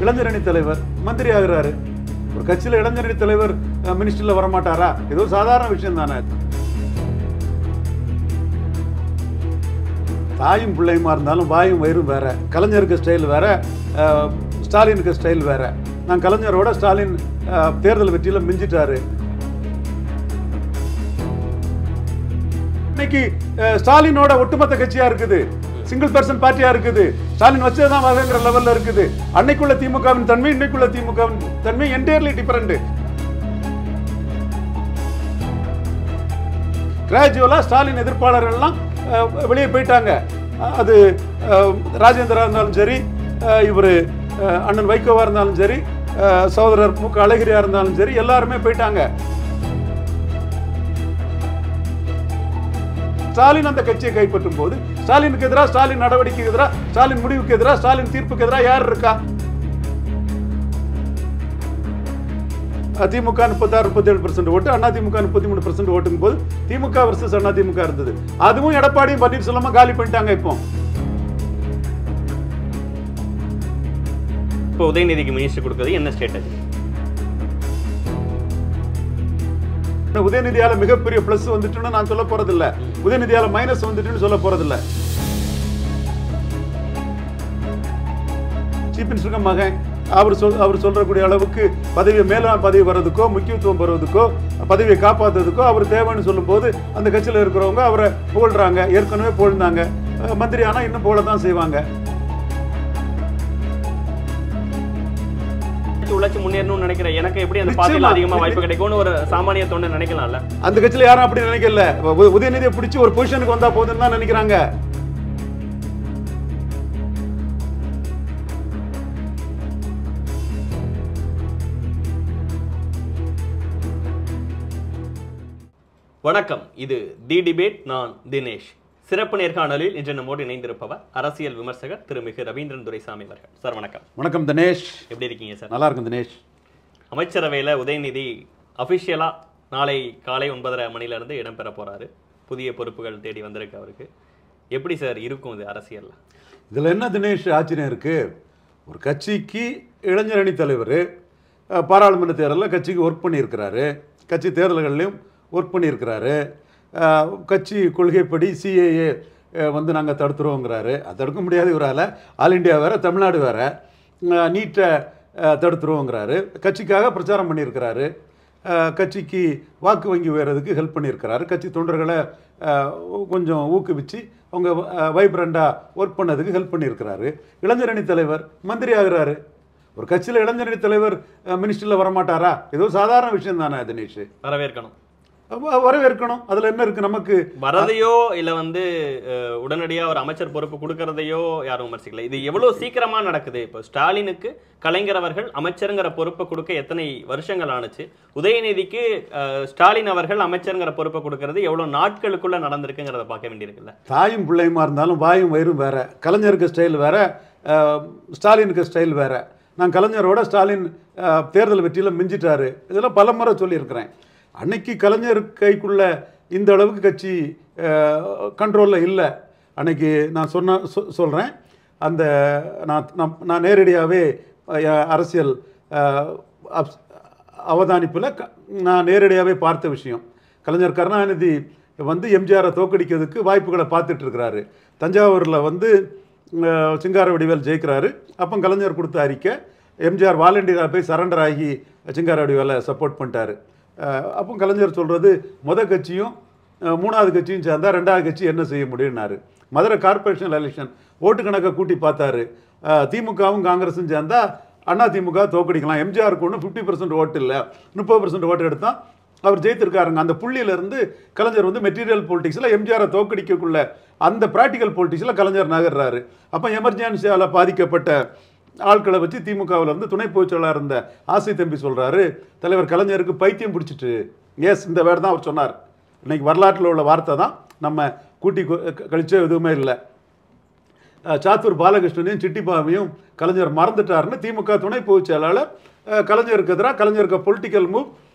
இளைஞரணி தலைவர் மந்திரி ஆகுறாரு ஒரு கட்சியில் இளைஞரணி தலைவர் மினிஸ்டரில் வரமாட்டாரா ஏதோ சாதாரண விஷயம் தானே தாயும் பிள்ளையுமா இருந்தாலும் வாயும் வயிறும் வேற கலைஞருக்கு ஸ்டைல் வேற அஹ், ஸ்டாலினுக்கு ஸ்டைல் வேற நான் கலைஞரோட ஸ்டாலின் அஹ், தேர்தல் வெற்றியில மிஞ்சிட்டாரு இன்னைக்கு அஹ், ஸ்டாலினோட ஒட்டுமொத்த கட்சியா இருக்குது சிங்கிள் பர்சன் பார்ட்டியா இருக்குது ஸ்டாலின் வச்சதுதான் வகைங்கிற லெவல்ல இருக்குது அன்னைக்குள்ள திமுகவின் தன்மை இன்னைக்குள்ள திமுகவின் தன்மை என்டையர்லி டிஃபரெண்ட் கிராஜுவலா ஸ்டாலின் எதிர்ப்பாளர்கள்லாம் அஹ், வெளியே போயிட்டாங்க அஹ், அது அஹ், ராஜேந்திரா இருந்தாலும் சரி இவர் அண்ணன் வைகோவா இருந்தாலும் சரி அஹ், சகோதரர் மு க அழகிரியா இருந்தாலும் சரி எல்லாருமே போயிட்டாங்க ஸ்டாலின் அந்த கட்சியை கைப்பற்றும் போது ஸ்டாலினுக்கு எதிராக ஸ்டாலின் நடவடிக்கைக்கு எதிராக ஸ்டாலின் முடிவுக்கு எதிராக ஸ்டாலின் தீர்ப்புக்கு எதிராக யார் இருக்கா திமுக முப்பத்தாறு முப்பத்தேழு பர்சன்ட் ஓட்டு அதிமுக முப்பத்தி மூணு பர்சன்ட் ஓட்டுங்க போது திமுக வர்சஸ் அதிமுக இருந்தது அதுவும் எடப்பாடியும் பன்னீர்செல்வமா காலி பண்ணிட்டாங்க இப்போ இப்போ உதயநிதிக்கு மினிஸ்டர் கொடுக்கறது என்ன ஸ்டேட்டஸ் இந்த உதயநிதியால மிகப்பெரிய பிளஸ் வந்துட்டுன்னு நான் சொல்ல போறதில்ல உதயநிதியால மைனஸ் வந்துட்டுன்னு சொல்ல போறதில்ல சீஃப் மினிஸ்டருக்கு மகன் அவர் சொல் அவர் சொல்றக்கூடிய அளவுக்கு பதவி மேலாம் பதவி வர்றதுக்கோ முக்கியத்துவம் பெறுவதுக்கோ பதவியை காப்பாத்துறதுக்கோ அவர் தேவைன்னு சொல்லும்போது அந்த கட்சியில் இருக்கிறவங்க அவரை புகழ்றாங்க ஏற்கனவே புகழ்ந்தாங்க அஹ் மந்திரி ஆனா இன்னும் புகழ தான் செய்வாங்க உழைச்சு முன்னேறணும்னு நினைக்கிற எனக்கு எப்படி அந்த நிச்சயமா. பாதையில அதிகமா வாய்ப்பு கிடைக்கும்னு ஒரு சாமானிய தொண்டை நினைக்கலாம்ல அந்த கட்சியில் யாரும் அப்படி நினைக்கல உ- உதயநிதியை பிடிச்சி ஒரு பொசிஷனுக்கு வந்தா போதுன்னு தான் நினைக்கிறாங்க வணக்கம் இது தி டிபேட் நான் தினேஷ் சிறப்பு நேர்காணலில் இன்று நம்மோடு இணைந்திருப்பவர் அரசியல் விமர்சகர் திருமிகு ரவீந்திரன் துரைசாமி அவர்கள் சார் வணக்கம் வணக்கம் தினேஷ் எப்படி இருக்கீங்க சார் நல்லா இருக்கும் தினேஷ் அமைச்சரவையில் உதயநிதி அஃபிஷியலாக நாளை காலை ஒன்பதரை மணிலேருந்து இடம்பெற போறாரு புதிய பொறுப்புகள் தேடி வந்திருக்கு அவருக்கு எப்படி சார் இருக்கும் இது அரசியல்ல இதில் என்ன தினேஷ் ஆச்சரியம் இருக்கு ஒரு கட்சிக்கு இளைஞரணி தலைவர் அஹ், பாராளுமன்ற தேர்தலில் கட்சிக்கு ஒர்க் பண்ணியிருக்கிறாரு கட்சி தேர்தல்கள்லையும் ஒர்க் பண்ணியிருக்கிறாரு அஹ், கட்சி கொள்கைப்படி சிஏஏ வந்து நாங்கள் தடுத்துருவோங்கிறாரு அது தடுக்க முடியாது இவரால் ஆல் இந்தியா வேற தமிழ்நாடு வேற அஹ், நீட்டை அஹ், தடுத்துருவோங்கிறாரு கட்சிக்காக பிரச்சாரம் பண்ணியிருக்கிறாரு அஹ், கட்சிக்கு வாக்கு வங்கி உயர்றதுக்கு ஹெல்ப் பண்ணியிருக்கிறாரு கட்சி தொண்டர்களை அஹ், கொஞ்சம் ஊக்குவிச்சு அவங்க வைப்ரண்டாக ஒர்க் பண்ணதுக்கு ஹெல்ப் பண்ணியிருக்கிறாரு இளைஞரணி தலைவர் மந்திரி ஆகுறாரு ஒரு கட்சியில் இளைஞரணி தலைவர் மினிஸ்டரில் வரமாட்டாரா ஏதோ சாதாரண விஷயம் தானே தினேஷ் வரவேற்கணும் அப்ப வரவேற்கணும் அதில் என்ன இருக்குது நமக்கு வரதையோ இல்ல வந்து அஹ், உடனடியா ஒரு அமைச்சர் பொறுப்பு கொடுக்கறதையோ யாரும் விமர்சிக்கல இது எவ்வளவு சீக்கிரமா நடக்குது இப்போ ஸ்டாலினுக்கு கலைஞர் அவர்கள் அமைச்சருங்கிற பொறுப்பை கொடுக்க எத்தனை வருஷங்கள் ஆணுச்சு உதயநிதிக்கு அஹ், ஸ்டாலின் அவர்கள் அமைச்சருங்கிற பொறுப்பை கொடுக்கறது எவ்வளவு நாட்களுக்குள்ள நடந்திருக்குங்கிறத பார்க்க வேண்டியிருக்குல்ல தாயும் பிள்ளையுமா இருந்தாலும் வாயும் வயிறும் வேற கலைஞருக்கு ஸ்டைல் வேற அஹ், ஸ்டாலினுக்கு ஸ்டைல் வேற நான் கலைஞரோட ஸ்டாலின் அஹ், தேர்தல் வெற்றியில் மிஞ்சிட்டாரு இதெல்லாம் பல முறை சொல்லியிருக்கிறேன் அன்னைக்கு கலைஞர் கைக்குள்ள இந்த அளவுக்கு கட்சி கண்ட்ரோலில் இல்லை அன்னைக்கு நான் சொன்ன சொ- சொல்றேன் அந்த நான் நான் நான் நேரடியாகவே அரசியல் அவதானிப்பில் நான் நேரடியாகவே பார்த்த விஷயம் கலைஞர் கருணாநிதி வந்து எம்ஜிஆரை தோக்கடிக்கிறதுக்கு வாய்ப்புகளை பார்த்துட்டு இருக்கிறாரு தஞ்சாவூரில் வந்து அஹ், சிங்கார வடிவேல் ஜெயிக்கிறாரு அப்போ கலைஞர் கொடுத்த அறிக்கை எம்ஜிஆர் வாலண்டியராக போய் சரண்டர் ஆகி சிங்கார வடிவேலை சப்போர்ட் பண்ணிட்டாரு அஹ், அப்போ கலைஞர் சொல்கிறது மொத கட்சியும் அஹ், மூணாவது கட்சியும் சேர்ந்தா ரெண்டாவது கட்சி என்ன செய்ய முடியும்னாரு மதுரை கார்ப்பரேஷன் எலெக்ஷன் ஓட்டு கணக்கை கூட்டி பார்த்தாரு அஹ், திமுகவும் காங்கிரஸும் சேர்ந்தா அண்ணா திமுக தோக்கடிக்கலாம் எம்ஜிஆருக்கு ஒன்று ஃபிஃப்டி பர்சன்ட் ஓட்டு இல்லை முப்பது பர்சன்ட் ஓட்டு எடுத்தா அவர் ஜெயித்திருக்காருங்க அந்த புள்ளியிலிருந்து கலைஞர் வந்து மெட்டீரியல் பொலிட்டிக்ஸில் எம்ஜிஆரை தோக்கடிக்கக்குள்ள அந்த ப்ராக்டிக்கல் பொலிட்டிக்ஸில் கலைஞர் நகர்றாரு அப்போ எமர்ஜென்சியால் பாதிக்கப்பட்ட ஆட்களை வச்சு திமுகவில் இருந்து துணை பொதுச்செயலாளர் இருந்த ஆசை தம்பி சொல்றாரு தலைவர் கலைஞருக்கு பைத்தியம் பிடிச்சிட்டு எஸ் இந்த வேர்டு தான் அவர் சொன்னார் இன்னைக்கு வரலாற்றில் உள்ள வார்த்தை தான் நம்ம கூட்டி கொ- க- கழிச்ச எதுவுமே இல்லை அஹ் சாத்தூர் பாலகிருஷ்ணனையும் சிட்டிபாவையும் கலைஞர் மறந்துட்டாருன்னு திமுக துணை பொதுச் செயலாளர் அஹ் கலைஞருக்கு எதிராக கலைஞருக்கு political move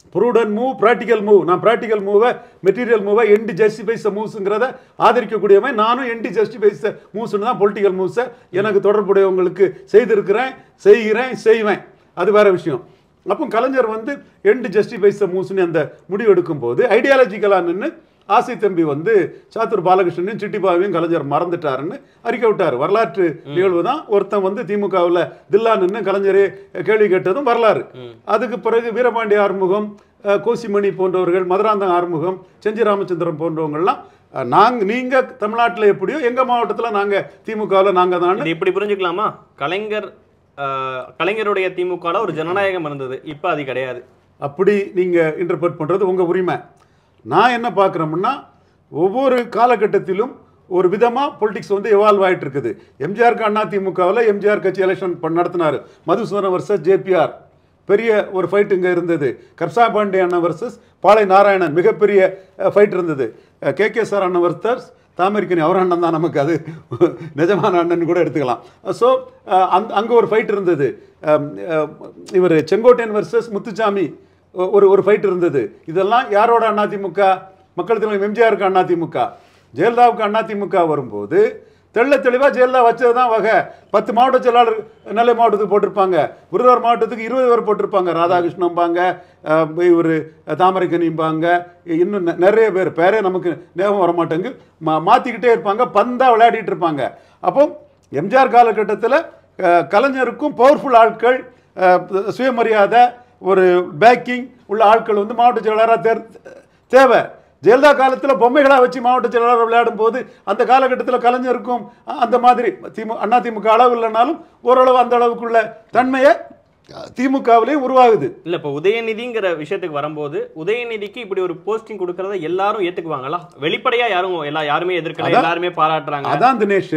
prudent move practical move நான் ப்ராக்டிக்கல் மூவை மெட்டீரியல் மூவை என்டி ஜஸ்டிஃபைஸ் மூவ்ஸுங்கிறத ஆதரிக்கக்கூடியவன் நானும் என்டி ஜஸ்டிஃபைஸ் மூவ்ஸ்னு தான் பொலிட்டிக்கல் மூவ்ஸை எனக்கு தொடர்புடையவங்களுக்கு செய்திருக்கிறேன் செய்கிறேன் செய்வேன் அது வேற விஷயம் அப்போ கலைஞர் வந்து எண்டு ஜஸ்டிஃபைஸ் மூவ்ஸ்னு அந்த முடிவு எடுக்கும் போது ஐடியாலஜிக்கலாக நின்று ஆசை தம்பி வந்து சாத்தூர் பாலகிருஷ்ணனையும் சிட்டிபாவையும் கலைஞர் மறந்துட்டாருன்னு அறிக்கை விட்டார் வரலாற்று நிகழ்வு தான் ஒருத்தன் வந்து திமுகவில் தில்லா நின்று கலைஞரே கேள்வி கேட்டதும் வரலாறு அதுக்கு பிறகு வீரபாண்டி ஆறுமுகம் அஹ், கோசிமணி போன்றவர்கள் மதுராந்தகம் ஆறுமுகம் செஞ்சி ராமச்சந்திரன் போன்றவங்கள்லாம் அஹ், நாங்க நீங்க தமிழ்நாட்டில் எப்படியோ எங்க மாவட்டத்தில் நாங்க திமுகவில் நாங்க தான் இது இப்படி புரிஞ்சுக்கலாமா கலைஞர் ஆஹ், கலைஞருடைய திமுகல ஒரு ஜனநாயகம் இருந்தது இப்ப அது கிடையாது அப்படி நீங்கள் இன்டர்பிரட் பண்ணுறது உங்கள் உரிமை நான் என்ன பார்க்குறோம்னா ஒவ்வொரு காலகட்டத்திலும் ஒரு விதமாக பொலிட்டிக்ஸ் வந்து எவால்வ் ஆயிட்டு இருக்குது எம்ஜிஆருக்கு அண்ணா திமுகவில் எம்ஜிஆர் கட்சி எலெக்ஷன் பண்ண நடத்தினார் மதுசூதன வர்சஸ் ஜேபிஆர் பெரிய ஒரு ஃபைட் இங்கே இருந்தது கர்சா பாண்டே அண்ணன் வர்சஸ் பாளை நாராயணன் மிகப்பெரிய ஃபைட் இருந்தது கே கே சார் அண்ணன் வர்சஸ் தாமரிக்கனி அவர் அண்ணன் தான் நமக்கு அது நிஜமான அண்ணன் கூட எடுத்துக்கலாம் ஸோ அங் அங்கே ஒரு ஃபைட் இருந்தது இவர் செங்கோட்டையன் வர்சஸ் முத்துசாமி ஒ- ஒரு ஒரு ஃபைட் இருந்தது இதெல்லாம் யாரோட அதிமுக மக்கள் தலைவர் எம்ஜிஆருக்கு அதிமுக ஜெயலலிதாவுக்கு அதிமுக வரும்போது தெள்ள தெளிவாக ஜெயலலிதா வச்சது தான் வகை பத்து மாவட்ட செயலாளர் நெல்லை மாவட்டத்துக்கு போட்டிருப்பாங்க விருதுநகர் மாவட்டத்துக்கு இருபது பேர் போட்டிருப்பாங்க ராதாகிருஷ்ணம்பாங்க இவர் தாமரைக்கனிம்பாங்க இன்னும் நெ- நிறைய பேர் பேரே நமக்கு ஞாபகம் வர மாட்டேங்கு மா மாற்றிக்கிட்டே இருப்பாங்க பந்தா விளையாடிட்டு இருப்பாங்க அப்போ எம்ஜிஆர் காலகட்டத்தில் கலைஞருக்கும் பவர்ஃபுல் ஆட்கள் அஹ், சுயமரியாதை ஒரு பேக்கிங் உள்ள ஆட்கள் வந்து மாவட்ட செயலாளராக தேர் தேவை ஜெயலலிதா காலத்தில் பொம்மைகளாக வச்சு மாவட்ட செயலாளர் விளையாடும் போது அந்த காலகட்டத்தில் கலைஞருக்கும் அ- அந்த மாதிரி திமு அண்ணா திமுக அளவு இல்லைனாலும் ஓரளவு அந்த அளவுக்குள்ள தன்மையை திமுகவிலையும் உருவாகுது இல்ல இப்ப உதயநிதிங்கிற விஷயத்துக்கு வரும்போது உதயநிதிக்கு இப்படி ஒரு போஸ்டிங் கொடுக்கறத எல்லாரும் ஏத்துக்குவாங்களா வெளிப்படையா யாரும் எல்லா யாருமே எதிர்க்கல அதான். எல்லாருமே பாராட்டுறாங்க அதான் தினேஷ்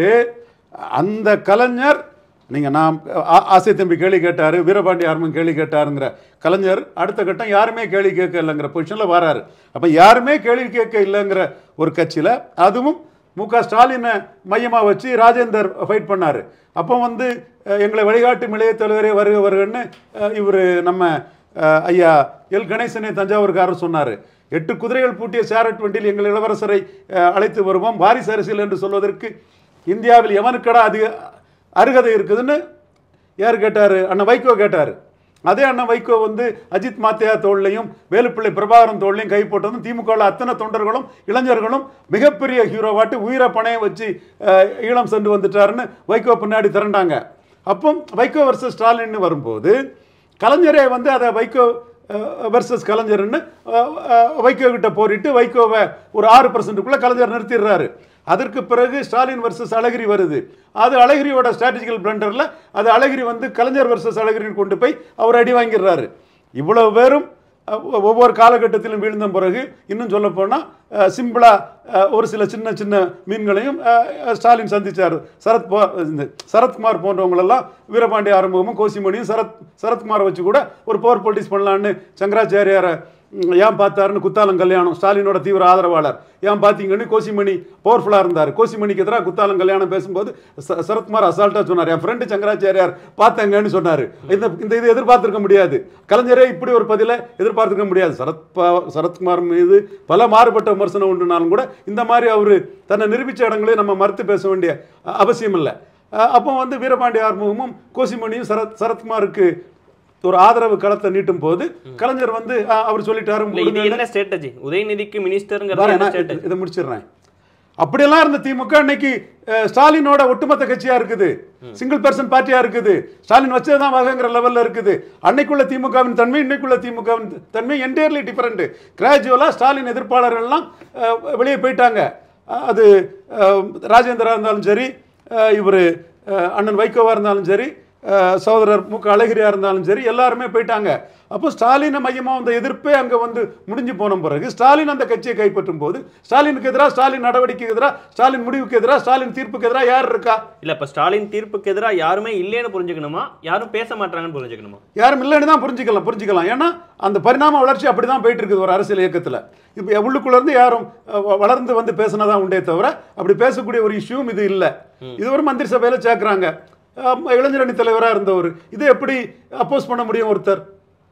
அந்த கலைஞர் நீங்க நான் ஆ- ஆசை தம்பி கேள்வி கேட்டாரு வீரபாண்டி ஆர்மன் கேள்வி கேட்டாருங்கிற கலைஞர் அடுத்த கட்டம் யாருமே கேள்வி கேட்க இல்லைங்கிற பொசிஷன்ல வராரு அப்ப யாருமே கேள்வி கேட்க இல்லைங்கிற ஒரு கட்சியில அதுவும் மு க ஸ்டாலினை மையமாக வச்சு ராஜேந்தர் ஃபைட் பண்ணாரு அப்போ வந்து அஹ், எங்களை வழிகாட்டு இளைய தலைவரே வருக வருகன்னு இவர் நம்ம அஹ், ஐயா எல் கணேசனே தஞ்சாவூர்காரர் சொன்னார் எட்டு குதிரைகள் பூட்டிய சேரட் வண்டியில் எங்கள் இளவரசரை அஹ், அழைத்து வருவோம் வாரிசு அரசியல் என்று சொல்வதற்கு இந்தியாவில் எவனுக்கடா அதிக அருகதை இருக்குதுன்னு யார் கேட்டார் அண்ணன் வைகோ கேட்டார் அதே அண்ணன் வைகோ வந்து அஜித் மாத்தியா தோல்லையும் வேலுப்பிள்ளை பிரபாகரன் தோல்லையும் கை போட்டதும் திமுகவில் அத்தனை தொண்டர்களும் இளைஞர்களும் மிகப்பெரிய ஹீரோவாட்டு உயிரை பணையம் வச்சு அஹ், ஈழம் சென்று வந்துட்டாருன்னு வைகோ பின்னாடி திரண்டாங்க அப்போ வைகோ வர்சஸ் ஸ்டாலின்னு வரும்போது கலைஞரே வந்து அதை வைகோ வர்சஸ் கலைஞர்னு அஹ், அஹ், வைகோ கிட்ட போரிட்டு வைகோவை ஒரு ஆறு பர்சன்ட்டுக்குள்ளே கலைஞர் நிறுத்திடுறாரு அதற்கு பிறகு ஸ்டாலின் வர்சஸ் அழகிரி வருது அது அழகிரியோட ஸ்ட்ராட்டஜிக்கல் பிளண்டரில் அது அழகிரி வந்து கலைஞர் வர்சஸ் அழகிரின்னு கொண்டு போய் அவர் அடி வாங்கிடுறாரு இவ்வளவு பேரும் அஹ், ஒவ்வொரு காலகட்டத்திலும் வீழ்ந்த பிறகு இன்னும் சொல்ல போனால் சிம்பிளாக ஒரு சில சின்ன சின்ன மீன்களையும் அஹ், அஹ், ஸ்டாலின் சந்திச்சார் சரத் போ இந்த சரத்குமார் போன்றவங்களெல்லாம் வீரபாண்டி ஆரம்பமும் கோசிமணியும் சரத் சரத்குமாரை வச்சு கூட ஒரு பவர் பொலிட்டிக்ஸ் பண்ணலான்னு சங்கராச்சாரியாரை ம், ஏன் பார்த்தாருன்னு குத்தாலம் கல்யாணம் ஸ்டாலினோட தீவிர ஆதரவாளர் ஏன் பார்த்தீங்கன்னு கோசிமணி பவர்ஃபுல்லாக இருந்தார் கோசிமணிக்கு எதிராக குத்தாலம் கல்யாணம் பேசும்போது ச- சரத்குமார் அசால்ட்டாக சொன்னார் என் ஃப்ரெண்டு சங்கராச்சாரியார் பார்த்தங்கன்னு சொன்னார் இந்த இந்த இது எதிர்பார்த்திருக்க முடியாது கலைஞரே இப்படி ஒரு பதிலை எதிர்பார்த்திருக்க முடியாது சரத் பா- சரத்குமார் மீது பல மாறுபட்ட விமர்சனம் உண்டுனாலும் கூட இந்த மாதிரி அவர் தன்னை நிரூபித்த இடங்களையும் நம்ம மறுத்து பேச வேண்டிய அ- அவசியம் இல்லை அஹ் அப்போ வந்து வீரபாண்டி ஆர்முகமும் கோசிமணியும் சரத் சரத்குமாருக்கு ஒரு ஆதரவு களத்தை நீட்டும் போது கலைஞர் வந்து அஹ், அவர் சொல்லிட்டாரு இல்ல இது என்ன ஸ்ட்ராட்டஜி உதயநிதிக்கு மினிஸ்டர்ங்கிறது பாரு, என்ன நான் ஸ்ட்ராட்டஜி இதை- இதை முடிச்சிடுறேன் அப்படியெல்லாம் இருந்த திமுக இன்னைக்கு அஹ், ஸ்டாலினோட ஒட்டுமொத்த கட்சியா இருக்குது சிங்கிள் பர்சன் பார்ட்டியா இருக்குது ஸ்டாலின் வச்சதுதான் வகைங்கிற லெவல்ல இருக்குது அன்னைக்குள்ள திமுகவின் தன்மை இன்னைக்குள்ள திமுகவின் தன்மை என்டையர்லி டிஃபரெண்ட் கிராஜுவலா ஸ்டாலின் எதிர்ப்பாளர்கள்லாம் அஹ், வெளியே போயிட்டாங்க அஹ், அது அஹ், ராஜேந்திரா இருந்தாலும் சரி இவர் அண்ணன் வைகோவா இருந்தாலும் சரி அஹ், சகோதரர் மு க அழகிரியா இருந்தாலும் சரி எல்லாருமே போயிட்டாங்க அப்போ ஸ்டாலினை மையமாக அந்த எதிர்ப்பே அங்கே வந்து முடிஞ்சு போன பிறகு ஸ்டாலின் அந்த கட்சியை கைப்பற்றும் போது ஸ்டாலினுக்கு எதிராக ஸ்டாலின் நடவடிக்கைக்கு எதிராக ஸ்டாலின் முடிவுக்கு எதிராக ஸ்டாலின் தீர்ப்புக்கு எதிராக யார் இருக்கா இல்ல இப்ப ஸ்டாலின் தீர்ப்புக்கு எதிரா யாருமே இல்லைன்னு புரிஞ்சுக்கணுமா யாரும் பேச மாட்டாங்கன்னு புரிஞ்சுக்கணுமா யாரும் இல்லைன்னு தான் புரிஞ்சுக்கலாம் புரிஞ்சுக்கலாம் ஏன்னா அந்த பரிணாம வளர்ச்சி அப்படி தான் போயிட்டு இருக்குது ஒரு அரசியல் இயக்கத்தில் இப்போ உள்ளுக்குள்ளேருந்து யாரும் அஹ், வ- வளர்ந்து வந்து பேசினதான் உண்டே தவிர அப்படி பேசக்கூடிய ஒரு இஷ்யூவும் இது இல்லை இது ஒரு மந்திரி சபையில் சேர்க்குறாங்க இளைஞரணி தலைவராக இருந்தவர் இதை எப்படி அப்போஸ் பண்ண முடியும் ஒருத்தர்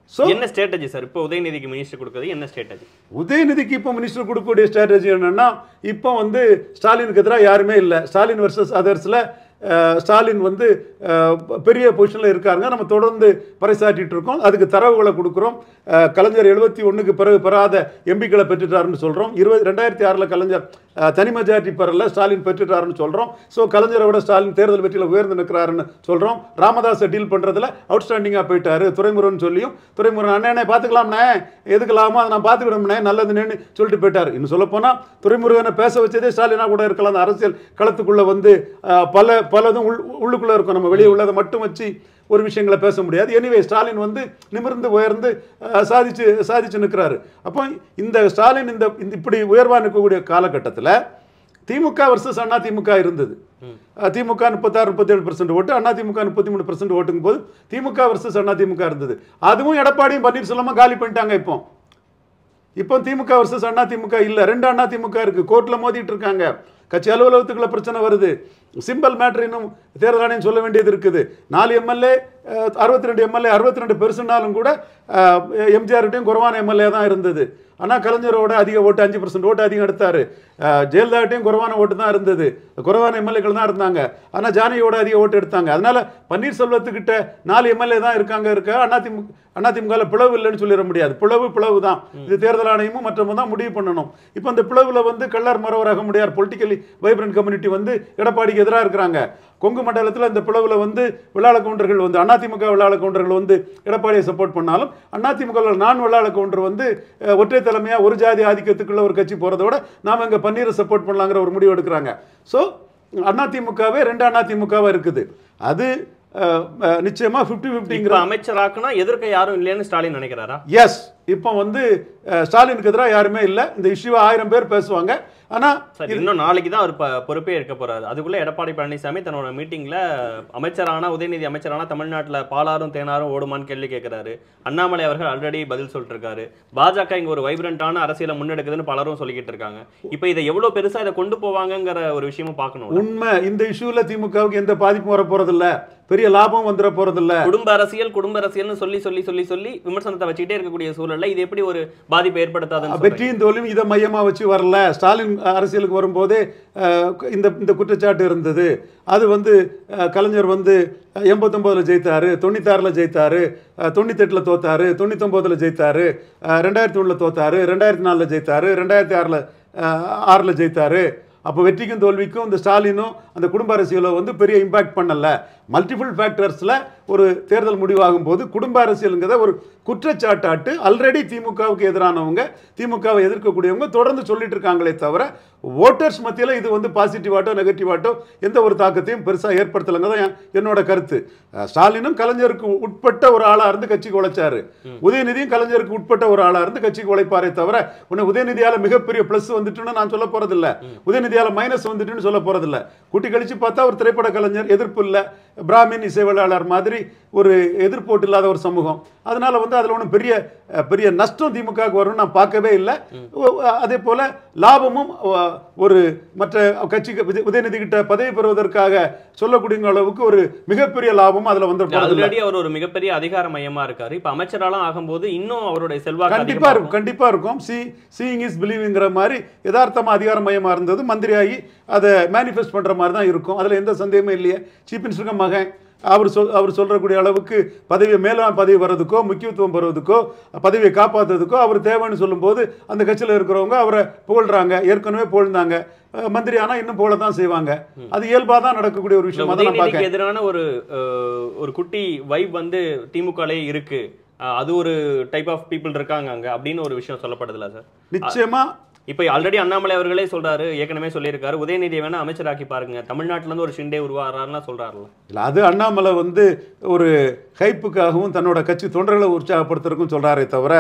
ஸோ என்ன ஸ்ட்ராட்டஜி சார் இப்போ உதயநிதிக்கு மினிஸ்டர் கொடுக்குறது என்ன ஸ்ட்ராட்டஜி உதயநிதிக்கு இப்போ மினிஸ்டர் கொடுக்கக்கூடிய ஸ்ட்ராட்டஜி என்னன்னா இப்போ வந்து ஸ்டாலினுக்கு எதிராக யாருமே இல்லை ஸ்டாலின் வர்சஸ் அதர்ஸில் ஸ்டாலின் வந்து அஹ், பெரிய பொசிஷனில் இருக்காங்க நம்ம தொடர்ந்து பறைசாற்றிட்டு இருக்கோம் அதுக்கு தரவுகளை கொடுக்குறோம் அஹ், கலைஞர் எழுபத்தி ஒன்றுக்கு பிறகு பெறாத எம்பிக்களை பெற்றுட்டாருன்னு சொல்கிறோம் இருபது ரெண்டாயிரத்தி ஆறில் கலைஞர் அஹ், தனி மெஜாரிட்டி பெறல ஸ்டாலின் பெற்றுட்டாருன்னு சொல்கிறோம் ஸோ கலைஞரை விட ஸ்டாலின் தேர்தல் வெற்றியில் உயர்ந்து நிற்கிறாருன்னு சொல்கிறோம் ராமதாஸை டீல் பண்ணுறதுல அவுட்ஸ்டாண்டிங்காக போயிட்டாரு துறைமுருகன் சொல்லியும் துறைமுருகன் அண்ணே பார்த்துக்கலாம்ண்ணே எதுக்கலாமோ அதை நான் பார்த்துக்கிடும்ண்ணே நல்லதுன்னு சொல்லிட்டு போயிட்டார் இன்னும் சொல்லப்போனால் துறைமுருகனை பேச வச்சதே ஸ்டாலினாக கூட இருக்கலாம் அந்த அரசியல் களத்துக்குள்ளே வந்து அஹ், பல பலதும் உள் உள்ளுக்குள்ளே இருக்கும் நம்ம வெளியே உள்ளதை மட்டும் வச்சு ஒரு விஷயங்களை பேச முடியாது எனிவே ஸ்டாலின் வந்து நிமிர்ந்து உயர்ந்து அஹ், சாதிச்சு சாதிச்சு நிற்கிறாரு அப்போ இந்த ஸ்டாலின் இந்த இந்த இப்படி உயர்வாக நிற்கக்கூடிய காலகட்டத்தில் திமுக வர்சஸ் அண்ணா திமுக இருந்தது அஹ், திமுக முப்பத்தாறு முப்பத்தேழு பர்சன்ட் ஓட்டு அண்ணா திமுக முப்பத்தி மூணு பர்சன்ட் ஓட்டுங்கும் போது திமுக வர்சஸ் அண்ணா திமுக இருந்தது அதுவும் எடப்பாடியும் பன்னீர்செல்வமும் காலி பண்ணிட்டாங்க இப்போ இப்போ திமுக வர்சஸ் அண்ணா திமுக இல்ல ரெண்டு அண்ணா திமுக இருக்கு கோர்ட்ல மோதிட்டு இருக்காங்க கட்சி அலுவலகத்துக்குள்ள பிரச்சனை வருது சிம்பிள் மேட்டர் இன்னும் தேர்தல் ஆணையம் சொல்ல வேண்டியது இருக்குது நாலு எம்எல்ஏ அறுபத்தி ரெண்டு எம்எல்ஏ அறுபத்தி ரெண்டு பெருசுனாலும் கூட எம்ஜிஆர்கிட்டையும் குறைவான எம்எல்ஏ தான் இருந்தது ஆனால் கலைஞரோட அதிக ஓட்டு அஞ்சு பர்சன்ட் ஓட்டு அதிகம் எடுத்தாரு அஹ், ஜெயலலிதாட்டையும் குறைவான ஓட்டு தான் இருந்தது குறைவான எம்எல்ஏக்கள் தான் இருந்தாங்க ஆனால் ஜானகியோட அதிக ஓட்டு எடுத்தாங்க அதனால பன்னீர்செல்வத்துக்கிட்ட நாலு எம்எல்ஏ தான் இருக்காங்க இருக்க அதிமுக அதிமுகவில் பிளவு இல்லைன்னு சொல்லிட முடியாது பிளவு பிளவு தான் இது தேர்தல் ஆணையமும் மற்றவங்க தான் முடிவு பண்ணணும் இப்போ இந்த பிளவுல வந்து கள்ளர் மரவராக முடியார் பொலிட்டிக்கலி வைப்ரண்ட் கம்யூனிட்டி வந்து எடப்பாடிக்கு எதிராக இருக்கிறாங்க கொங்கு மண்டலத்தில் இந்த பிளவுல வந்து விழாள கவுண்டர்கள் வந்து அதிமுக விழாள கவுண்டர்கள் வந்து எடப்பாடியை சப்போர்ட் பண்ணாலும் அதிமுக நான் விழாள கவுண்டர் வந்து அஹ், ஒற்றை தலைமையாக ஒரு ஜாதி ஆதிக்கத்துக்குள்ள ஒரு கட்சி போகிறத விட நாம் இங்கே பன்னீரை சப்போர்ட் பண்ணலாங்கிற ஒரு முடிவு எடுக்கிறாங்க ஸோ அதிமுகவே ரெண்டு அதிமுகவாக இருக்குது அது அஹ், அஹ், நிச்சயமா ஃபிஃப்டி ஃபிஃப்டிங்கிற இப்ப அமைச்சராக்குனா எதிர்க்க யாரும் இல்லைன்னு ஸ்டாலின் நினைக்கிறாரா எஸ் இப்போ வந்து அஹ், ஸ்டாலினுக்கு எதிராக யாருமே இல்லை இந்த இஷ்யூவை ஆயிரம் பேர் பேசுவாங்க ஆனா சார் இன்னும் நாளைக்கு தான் அவர் ப- பொறுப்பே இருக்க போறாரு அதுக்குள்ள எடப்பாடி பழனிசாமி தன்னோட மீட்டிங்ல அமைச்சரானா உதயநிதி அமைச்சரானா தமிழ்நாட்டுல பாலாரும் தேனாரும் ஓடுமான்னு கேள்வி கேட்கிறாரு அண்ணாமலை அவர்கள் ஆல்ரெடி பதில் சொல்லிட்டு இருக்காரு பாஜக இங்க ஒரு வைப்ரண்டான அரசியலை முன்னெடுக்குதுன்னு பலரும் சொல்லிக்கிட்டு இருக்காங்க இப்போ இதை எவ்வளவு பெருசா இதை கொண்டு போவாங்கங்கிற ஒரு விஷயமும் பார்க்கணும் உண்மை இந்த இஷ்யூல திமுகவுக்கு எந்த பாதிப்பும் வர போறதில்ல பெரிய லாபம் வந்துட போறதில்ல குடும்ப அரசியல் குடும்ப அரசியல்னு சொல்லி சொல்லி சொல்லி சொல்லி விமர்சனத்தை வச்சுக்கிட்டே இருக்கக்கூடிய சூழல்ல இது எப்படி ஒரு பாதிப்பை ஏற்படுத்தாதுன்னு சொல்றீங்க? வெற்றியும் தோல்வியும் இதை மையமா வச்சு வரல ஸ்டாலின் அரசியலுக்கு வரும்போதே அஹ், இந்த இந்த குற்றச்சாட்டு இருந்தது அது வந்து அஹ், கலைஞர் வந்து எண்பத்தொம்போதில் ஜெயித்தாரு தொண்ணூத்தாறில் ஜெயித்தாரு அஹ், தொண்ணூத்தெட்டில் தோத்தாரு தொண்ணூத்தொம்போதில் ஜெயித்தாரு அஹ், ரெண்டாயிரத்தி ஒன்றில் தோத்தாரு ரெண்டாயிரத்தி நாலில் ஜெயித்தாரு ரெண்டாயிரத்தி ஆறில் ஆறில் ஜெயித்தாரு அப்போ வெற்றிக்கும் தோல்விக்கும் இந்த ஸ்டாலினும் அந்த குடும்ப அரசியலோ வந்து பெரிய இம்பாக்ட் பண்ணல மல்டிபிள் ஃபேக்டர்ஸில் ஒரு தேர்தல் முடிவாகும் போது குடும்ப அரசியலுங்கிறத ஒரு குற்றச்சாட்டாட்டு ஆல்ரெடி திமுகவுக்கு எதிரானவங்க திமுகவை எதிர்க்கக்கூடியவங்க தொடர்ந்து சொல்லிட்டு இருக்காங்களே தவிர ஓட்டர்ஸ் மத்தியில் இது வந்து பாசிட்டிவாட்டோ நெகட்டிவாட்டோ எந்த ஒரு தாக்கத்தையும் பெருசாக ஏற்படுத்தலைங்க தான் என்- என்னோட கருத்து அஹ் ஸ்டாலினும் கலைஞருக்கு உட்பட்ட ஒரு ஆளாக இருந்து கட்சிக்கு உழைச்சாரு உதயநிதியும் கலைஞருக்கு உட்பட்ட ஒரு ஆளாக இருந்து கட்சிக்கு உழைப்பாரே தவிர உன்னை உதயநிதியால் மிகப்பெரிய ப்ளஸ் வந்துட்டுன்னு நான் சொல்ல போறதில்ல உதயநிதியால் மைனஸ் வந்துட்டுன்னு சொல்ல போறதில்ல கூட்டி கழிச்சு பார்த்தா ஒரு திரைப்பட கலைஞர் எதிர்ப்பு இல்லை பிராமின் இசைவாளர் மாதிரி ஒரு எதிர்ப்போட்டு இல்லாத ஒரு சமூகம் அதனால வந்து அதில் ஒன்றும் பெரிய அஹ், பெரிய நஷ்டம் திமுகவுக்கு வரும்னு நான் பார்க்கவே இல்லை ஒ- அதே போல லாபமும் அஹ், ஒரு மற்ற கட்சிக்கு உதய- உதயநிதி கிட்ட பதவி பெறுவதற்காக சொல்லக்கூடிய அளவுக்கு ஒரு மிகப்பெரிய லாபமும் அதில் வந்து போறதில்ல ஆல்ரெடி அவர் ஒரு மிகப்பெரிய அதிகார மையமா இருக்காரு இப்ப அமைச்சராலாம் ஆகும்போது இன்னும் அவருடைய செல்வாக்கு கண்டிப்பா அதிகமாகும். இருக்கும் கண்டிப்பா இருக்கும் சி சீயிங் இஸ் பிலீவிங்கிற மாதிரி யதார்த்தமா அதிகார மையமா இருந்தது மந்திரியாகி அதை மேனிஃபெஸ்ட் பண்ற மாதிரி தான் இருக்கும் அதுல எந்த சந்தேகமும் இல்லையே சீஃப் மினிஸ்டருக்கு மகன் அவர் சொல் அவர் சொல்றக்கூடிய அளவுக்கு பதவியை மேலாண் பதவி வர்றதுக்கோ முக்கியத்துவம் பெறுவதுக்கோ பதவியை காப்பாற்றுறதுக்கோ அவர் தேவைன்னு சொல்லும்போது அந்த கட்சியில் இருக்கிறவங்க அவரை புகழ்றாங்க ஏற்கனவே புகழ்ந்தாங்க அஹ் மந்திரி ஆனா இன்னும் புகழ தான் செய்வாங்க அது இயல்பாக தான் நடக்கக்கூடிய ஒரு இல்ல, விஷயமா தான் நான் பார்க்கறேன் உதயநிதிக்கு எதிரான ஒரு அஹ், ஒரு குட்டி வைப் வந்து திமுகலே இருக்கு அஹ், அது ஒரு டைப் ஆஃப் பீப்புள் இருக்காங்க அங்க அப்படின்னு ஒரு விஷயம் சொல்லப்படுதுல சார் நிச்சயமா இப்போ ஆல்ரெடி அண்ணாமலை அவர்களே சொல்றாரு ஏற்கனவே சொல்லியிருக்காரு உதயநிதியை வேணா அமைச்சராக்கி பாருங்க தமிழ்நாட்டுல இருந்து ஒரு ஷிண்டே உருவாகிறாருன்னா சொல்றாருல இல்லை அது அண்ணாமலை வந்து ஒரு ஹைப்புக்காகவும் தன்னோட கட்சி தொண்டர்களை உற்சாகப்படுத்துறதுக்கும் சொல்றாரே தவிர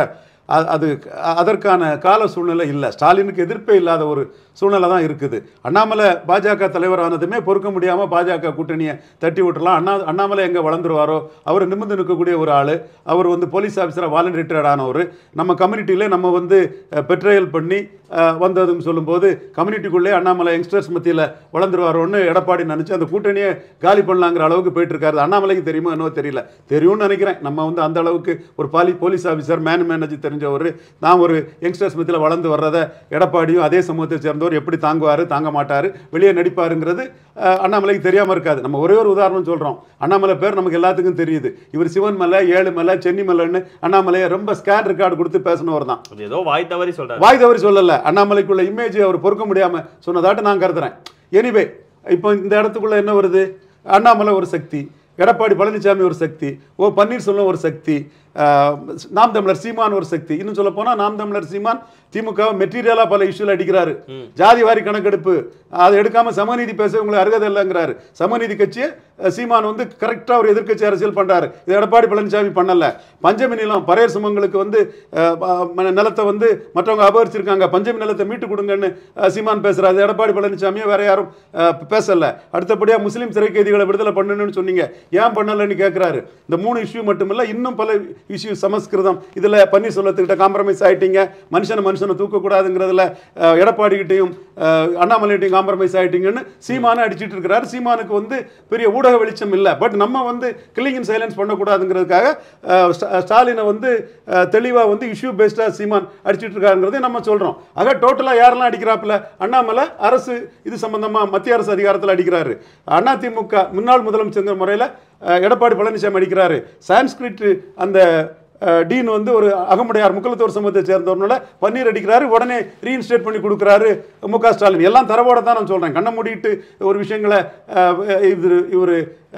அ- அது அதற்கான கால சூழ்நிலை இல்லை ஸ்டாலினுக்கு எதிர்ப்பே இல்லாத ஒரு சூழ்நிலை தான் இருக்குது அண்ணாமலை பாஜக தலைவரானதுமே பொறுக்க முடியாமல் பாஜக கூட்டணியை தட்டி விட்டுறலாம் அண்ணா அண்ணாமலை எங்கே வளர்ந்துருவாரோ அவர் நிமிர்ந்து நிற்கக்கூடிய ஒரு ஆள் அவர் வந்து போலீஸ் ஆஃபீஸராக வாலண்ட் ரிட்டையர்ட் ஆனவர் நம்ம கம்யூனிட்டியில் நம்ம வந்து பெட்ரையல் பண்ணி அஹ், வந்ததுன்னு சொல்லும்போது கம்யூனிட்டிக்குள்ளே அண்ணாமலை யங்ஸ்டர்ஸ் மத்தியில் வளர்ந்துருவாரோன்னு எடப்பாடி நினச்சி அந்த கூட்டணியை காலி பண்ணலாங்கிற அளவுக்கு போயிட்டு இருக்காரு அண்ணாமலைக்கு தெரியுமா என்னவோ தெரியல தெரியும்னு நினைக்கிறேன் நம்ம வந்து அந்த அளவுக்கு ஒரு பாலி போலீஸ் ஆஃபீஸர் மேன் மேனேஜர் தெரிஞ்சவர் நான் ஒரு யங்ஸ்டர்ஸ் மத்தியில் வளர்ந்து வர்றதை எடப்பாடியும் அதே சமூகத்தை சேர்ந்தவர் எப்படி தாங்குவார் தாங்க மாட்டார் வெளியே நடிப்பாருங்கிறது அஹ், அண்ணாமலைக்கு தெரியாமல் இருக்காது நம்ம ஒரே ஒரு உதாரணம் சொல்கிறோம் அண்ணாமலை பேர் நமக்கு எல்லாத்துக்கும் தெரியுது இவர் சிவன் மலை ஏழு மலை சென்னி மலைன்னு அண்ணாமலையை ரொம்ப ஸ்கேன் ரெக்கார்டு கொடுத்து பேசினவர் தான் அது ஏதோ வாய் தவறி சொல்றாரு வாய் தவறி சொல்லல அண்ணாமலைக்குள்ள இமேஜ் அவர் பொறுக்க முடியாம சொன்னதாட்டு நான் கருதுறேன் எனிவே இப்போ இந்த இடத்துக்குள்ள என்ன வருது அண்ணாமலை ஒரு சக்தி எடப்பாடி பழனிசாமி ஒரு சக்தி ஓ பன்னீர்செல்வம் ஒரு சக்தி ஆஹ், நாம் தமிழர் சீமான் ஒரு சக்தி இன்னும் சொல்ல போனா நாம் தமிழர் சீமான் திமுக மெட்டீரியலா பல இஷ்யூல அடிக்கிறாரு ஜாதி வாரி கணக்கெடுப்பு அதை எடுக்காம சமநீதி பேச உங்களுக்கு அருகதை இல்லைங்கிறாரு சமநீதி கட்சியை அஹ், சீமான் வந்து கரெக்டா ஒரு எதிர்க்கட்சி அரசியல் பண்றாரு இது எடப்பாடி பழனிசாமி பண்ணல பஞ்சமி நிலம் பரையர் சுமங்களுக்கு வந்து அஹ், ப- நிலத்தை வந்து மற்றவங்க அபகரிச்சிருக்காங்க பஞ்சமி நிலத்தை மீட்டு கொடுங்கன்னு அஹ், சீமான் பேசுறாரு எடப்பாடி பழனிசாமியே வேற யாரும் அஹ், பேசல அடுத்தபடியா முஸ்லீம் சிறை கைதிகளை விடுதலை பண்ணணும்னு சொன்னீங்க ஏன் பண்ணலன்னு கேட்கிறாரு இந்த மூணு இஷ்யூ மட்டுமில்ல இன்னும் பல இஷ்யூ சமஸ்கிருதம் இதுல பன்னீர்செல்வத்துக்கிட்ட காம்ப்ரமைஸ் ஆயிட்டீங்க மனுஷனை மனுஷனை தூக்கக்கூடாதுங்கிறதுல அஹ், எடப்பாடிகிட்டையும் அஹ், அண்ணாமலைகிட்டையும் காம்ப்ரமைஸ் ஆயிட்டீங்கன்னு சீமானை அடிச்சிட்டு இருக்கிறாரு சீமானுக்கு வந்து பெரிய ஊடக வெளிச்சம் இல்லை பட் நம்ம வந்து கில்லிங் இன் சைலன்ஸ் பண்ணக்கூடாதுங்கிறதுக்காக அஹ், ஸ்டா- ஸ்டாலினை வந்து அஹ், தெளிவா வந்து இஷ்யூ பேஸ்டா சீமான் அடிச்சிட்டு இருக்காருங்கிறதை நம்ம சொல்றோம் ஆக டோட்டலா யாரெல்லாம் அடிக்கிறாப்புல அண்ணாமலை அரசு இது சம்பந்தமா மத்திய அரசு அதிகாரத்தில் அடிக்கிறாரு அதிமுக முன்னாள் முதலமைச்சர் முறையில் எடப்பாடி பழனிசாமி அடிக்கிறாரு சான்ஸ்கிரிட் அந்த அஹ், டீன் வந்து ஒரு அகமுடையார் முக்குலத்தோர் சமூகத்தை சேர்ந்தவர்னால பன்னீர் அடிக்கிறாரு உடனே ரீஇன்ஸ்டேட் பண்ணி கொடுக்குறாரு மு க ஸ்டாலின் எல்லாம் தரவோட தான் நான் சொல்றேன் கண்ணை மூடிட்டு ஒரு விஷயங்களை அஹ், இது இவர்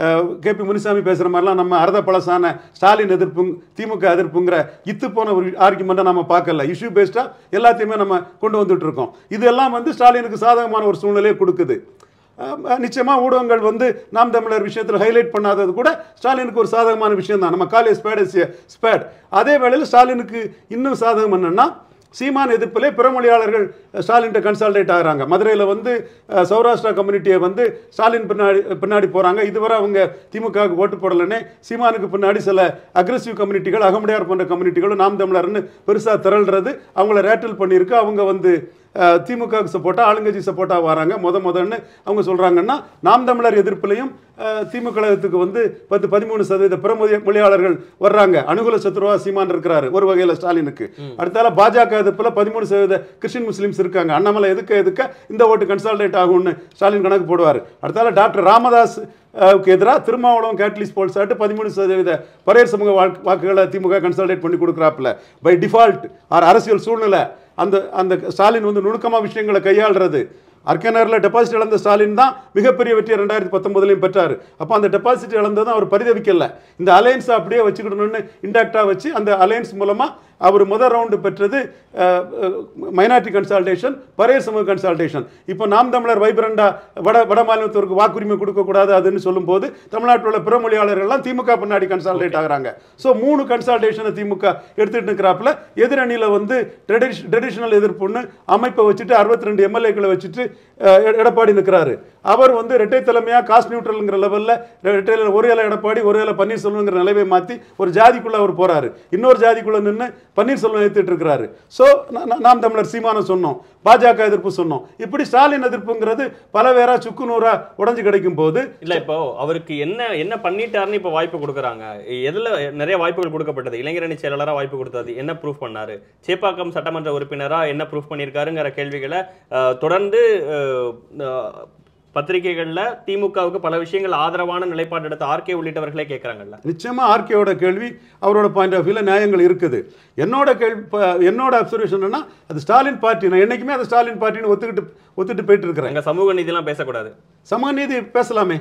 கே பி முனிசாமி பேசுகிற மாதிரிலாம் நம்ம அறத பழசான ஸ்டாலின் எதிர்ப்பு திமுக எதிர்ப்புங்கிற இத்து போன ஒரு ஆர்குமெண்ட்டை நம்ம பார்க்கல இஷ்யூ பேஸ்டாக எல்லாத்தையுமே நம்ம கொண்டு வந்துட்டு இருக்கோம் இதெல்லாம் வந்து ஸ்டாலினுக்கு சாதகமான ஒரு சூழ்நிலையை கொடுக்குது அஹ் நிச்சயமா ஊடகங்கள் வந்து நாம் தமிழர் விஷயத்தில் ஹைலைட் பண்ணாதது கூட ஸ்டாலினுக்கு ஒரு சாதகமான விஷயம் தான் நம்ம காலேஜ் ஸ்பேட் ஸ்பேட் அதே வேளையில் ஸ்டாலினுக்கு இன்னும் சாதகம் என்னன்னா சீமான் எதிர்ப்பிலே பிறமொழியாளர்கள் ஸ்டாலின்கிட்ட கன்சல்டேட் ஆகுறாங்க மதுரையில் வந்து அஹ், சௌராஷ்டிரா கம்யூனிட்டியை வந்து ஸ்டாலின் பின்னாடி பின்னாடி போகிறாங்க இதுவரை அவங்க திமுகவுக்கு ஓட்டு போடலன்னே சீமானுக்கு பின்னாடி சில அக்ரெசிவ் கம்யூனிட்டிகள் அகமுடையார் போன்ற கம்யூனிட்டிகளும் நாம் தமிழர்னு பெருசாக திரள்றது அவங்கள ரேட்டில் பண்ணியிருக்கு அவங்க வந்து அஹ், திமுகவுக்கு சப்போர்ட்டா ஆளுங்கட்சி சப்போர்ட்டா வராங்க முத முதன்னு அவங்க சொல்றாங்கன்னா நாம் தமிழர் எதிர்ப்புலையும் அஹ், திமுக கழகத்துக்கு வந்து பத்து பதிமூணு சதவீத பிறமொழி மொழியாளர்கள் வர்றாங்க அனுகூல சத்ருவா சீமான் இருக்கிறாரு ஒரு வகையில் ஸ்டாலினுக்கு அடுத்தால பாஜக எதிர்ப்புல பதிமூணு சதவீத கிறிஸ்டின் முஸ்லிம்ஸ் இருக்காங்க அண்ணாமலை எதுக்க எதுக்க இந்த ஓட்டு கன்சால்டேட் ஆகும்னு ஸ்டாலின் கணக்கு போடுவார் அடுத்தால டாக்டர் ராமதாஸ் க்கு எதிராக திருமாவளவன் கேட்லிஸ் போல்ஸ் ஆட்டு பதிமூணு சதவீத பரையர் சமூக வாக்கு- வாக்குகளை திமுக கன்சல்டேட் பண்ணி கொடுக்குறாப்புல பை டிஃபால்ட் ஆர் அரசியல் சூழ்நிலை அந்த அந்த ஸ்டாலின் வந்து நுணுக்கமாக விஷயங்களை கையாளுறது அர்க்கனரில் டெபாசிட் இழந்த ஸ்டாலின் தான் மிகப்பெரிய வெற்றியை ரெண்டாயிரத்தி பத்தொன்பதுலையும் பெற்றார் அப்போ அந்த டெபாசிட் இழந்ததும் அவர் பரிதவிக்கல இந்த அலையன்ஸை அப்படியே வச்சுக்கிடணும்னு இன்டாக்டாக வச்சு அந்த அலையன்ஸ் மூலமாக அவர் முதல் ரவுண்டு பெற்றது மைனாரிட்டி கன்சல்டேஷன் பரையர் சமூக கன்சல்டேஷன் இப்போ நாம் தமிழர் வைப்ரண்டா வட வட மாநிலத்திற்கு வாக்குரிமை கொடுக்கக்கூடாது அதுன்னு சொல்லும்போது தமிழ்நாட்டில் உள்ள பிற மொழியாளர்கள்லாம் திமுக பின்னாடி கன்சல்டேட் ஆகுறாங்க ஸோ மூணு கன்சல்டேஷனை திமுக எடுத்துட்டு இருக்கிறாப்புல எதிரணியில் வந்து ட்ரெடிஷனல் எதிர்ப்புன்னு அமைப்பை வச்சுட்டு அறுபத்தி ரெண்டு எம்எல்ஏக்களை வச்சுட்டு அஹ், எட- எடப்பாடி நிற்கிறாரு அவர் வந்து இரட்டை தலைமையாக காஸ்ட் நியூட்ரல்ங்கிற லெவலில் இரட்டையில ஒரு இலை எடப்பாடி ஒரு இலை பன்னீர்செல்வங்கிற நிலையை மாற்றி ஒரு ஜாதிக்குள்ள அவர் போறாரு இன்னொரு ஜாதிக்குள்ள நின்று பன்னீர்செல்வம் ஏற்றுட்டு இருக்கிறாரு ஸோ நாம் தமிழர் சீமானம் சொன்னோம் பாஜக எதிர்ப்பு சொன்னோம் இப்படி ஸ்டாலின் எதிர்ப்புங்கிறது பல வேறா சுக்கு நூறா உடஞ்சு கிடைக்கும் போது இல்ல இப்போ அவருக்கு என்ன என்ன பண்ணிட்டாருன்னு இப்போ வாய்ப்பு கொடுக்குறாங்க எதுல நிறைய வாய்ப்புகள் கொடுக்கப்பட்டது இளைஞரணி செயலாளரா வாய்ப்பு கொடுத்தது என்ன ப்ரூஃப் பண்ணாரு சேப்பாக்கம் சட்டமன்ற உறுப்பினரா என்ன ப்ரூஃப் பண்ணியிருக்காருங்கிற கேள்விகளை அஹ், தொடர்ந்து அஹ், அஹ், பத்திரிகைகள்ல திமுகவுக்கு பல விஷயங்கள் ஆதரவான நிலைப்பாடு எடுத்த ஆர்கே உள்ளிட்டவர்களே கேட்கறாங்கல்ல நிச்சயமா ஆர்கேவோட கேள்வி அவரோட பாயிண்ட் ஆஃப் வியூல நியாயங்கள் இருக்குது என்னோட கேள்வி ப- என்னோட அப்சர்வேஷன் என்னன்னா அது ஸ்டாலின் பார்ட்டி நான் என்னைக்குமே அது ஸ்டாலின் பார்ட்டின்னு ஒத்துக்கிட்டு ஒத்துட்டு போயிட்டு இருக்கிறேன் அங்க சமூக நீதிலாம் பேசக்கூடாது சமநீதி பேசலாமே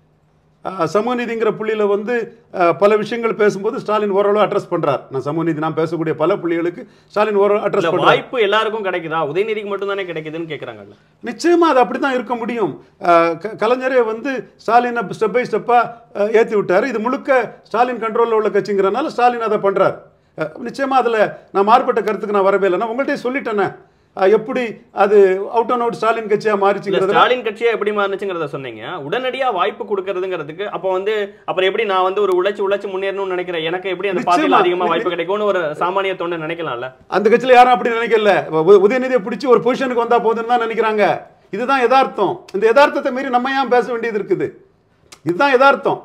அஹ், சமநீதிங்கிற புள்ளியில வந்து அஹ், பல விஷயங்கள் பேசும்போது ஸ்டாலின் ஓரளவு அட்ரஸ் பண்றார் நான் சமநீதி நான் பேசக்கூடிய பல புள்ளிகளுக்கு ஸ்டாலின் ஓரளவு இல்ல அட்ரஸ் பண்றார் வாய்ப்பு எல்லாருக்கும் கிடைக்குதா உதயநிதிக்கு மட்டும் தானே கிடைக்குதுன்னு கேக்குறாங்கல்ல நிச்சயமா அது அப்படிதான் இருக்க முடியும் அஹ், க- கலைஞரே வந்து ஸ்டாலினை ஸ்டெப் பை ஸ்டெப்பா ஏத்தி விட்டாரு இது முழுக்க ஸ்டாலின் கண்ட்ரோல்ல உள்ள கட்சிங்கிறனால ஸ்டாலின் அதை பண்றார் அஹ், நிச்சயமா அதுல நான் மாறுபட்ட கருத்துக்கு நான் வரவே இல்லைன்னா உங்கள்கிட்ட சொல்லிட்டேனே அஹ், எப்படி அது அவுட் அண்ட் அவுட் ஸ்டாலின் கட்சியா இல்ல மாறிச்சுங்கிறது ஸ்டாலின் கட்சியா எப்படி மாறுச்சுங்கிறத சொன்னீங்க உடனடியா வாய்ப்பு கொடுக்கறதுங்கிறதுக்கு அப்போ வந்து அப்புறம் எப்படி நான் வந்து ஒரு உழைச்சு உழைச்சு முன்னேறணும்னு நினைக்கிறேன் எனக்கு எப்படி அந்த பார்ட்டியில நிச்சயமா. அதிகமா வாய்ப்பு கிடைக்கும்னு ஒரு சாமானிய தொண்டை நினைக்கலாம்ல அந்த கட்சியில யாரும் அப்படி நினைக்கல உ- உதயநிதியை பிடிச்சி ஒரு பொசிஷனுக்கு வந்தா போதுன்னு தான் நினைக்கிறாங்க இதுதான் யதார்த்தம் இந்த யதார்த்தத்தை மீறி நம்ம ஏன் பேச வேண்டியது இருக்குது இதுதான் யதார்த்தம்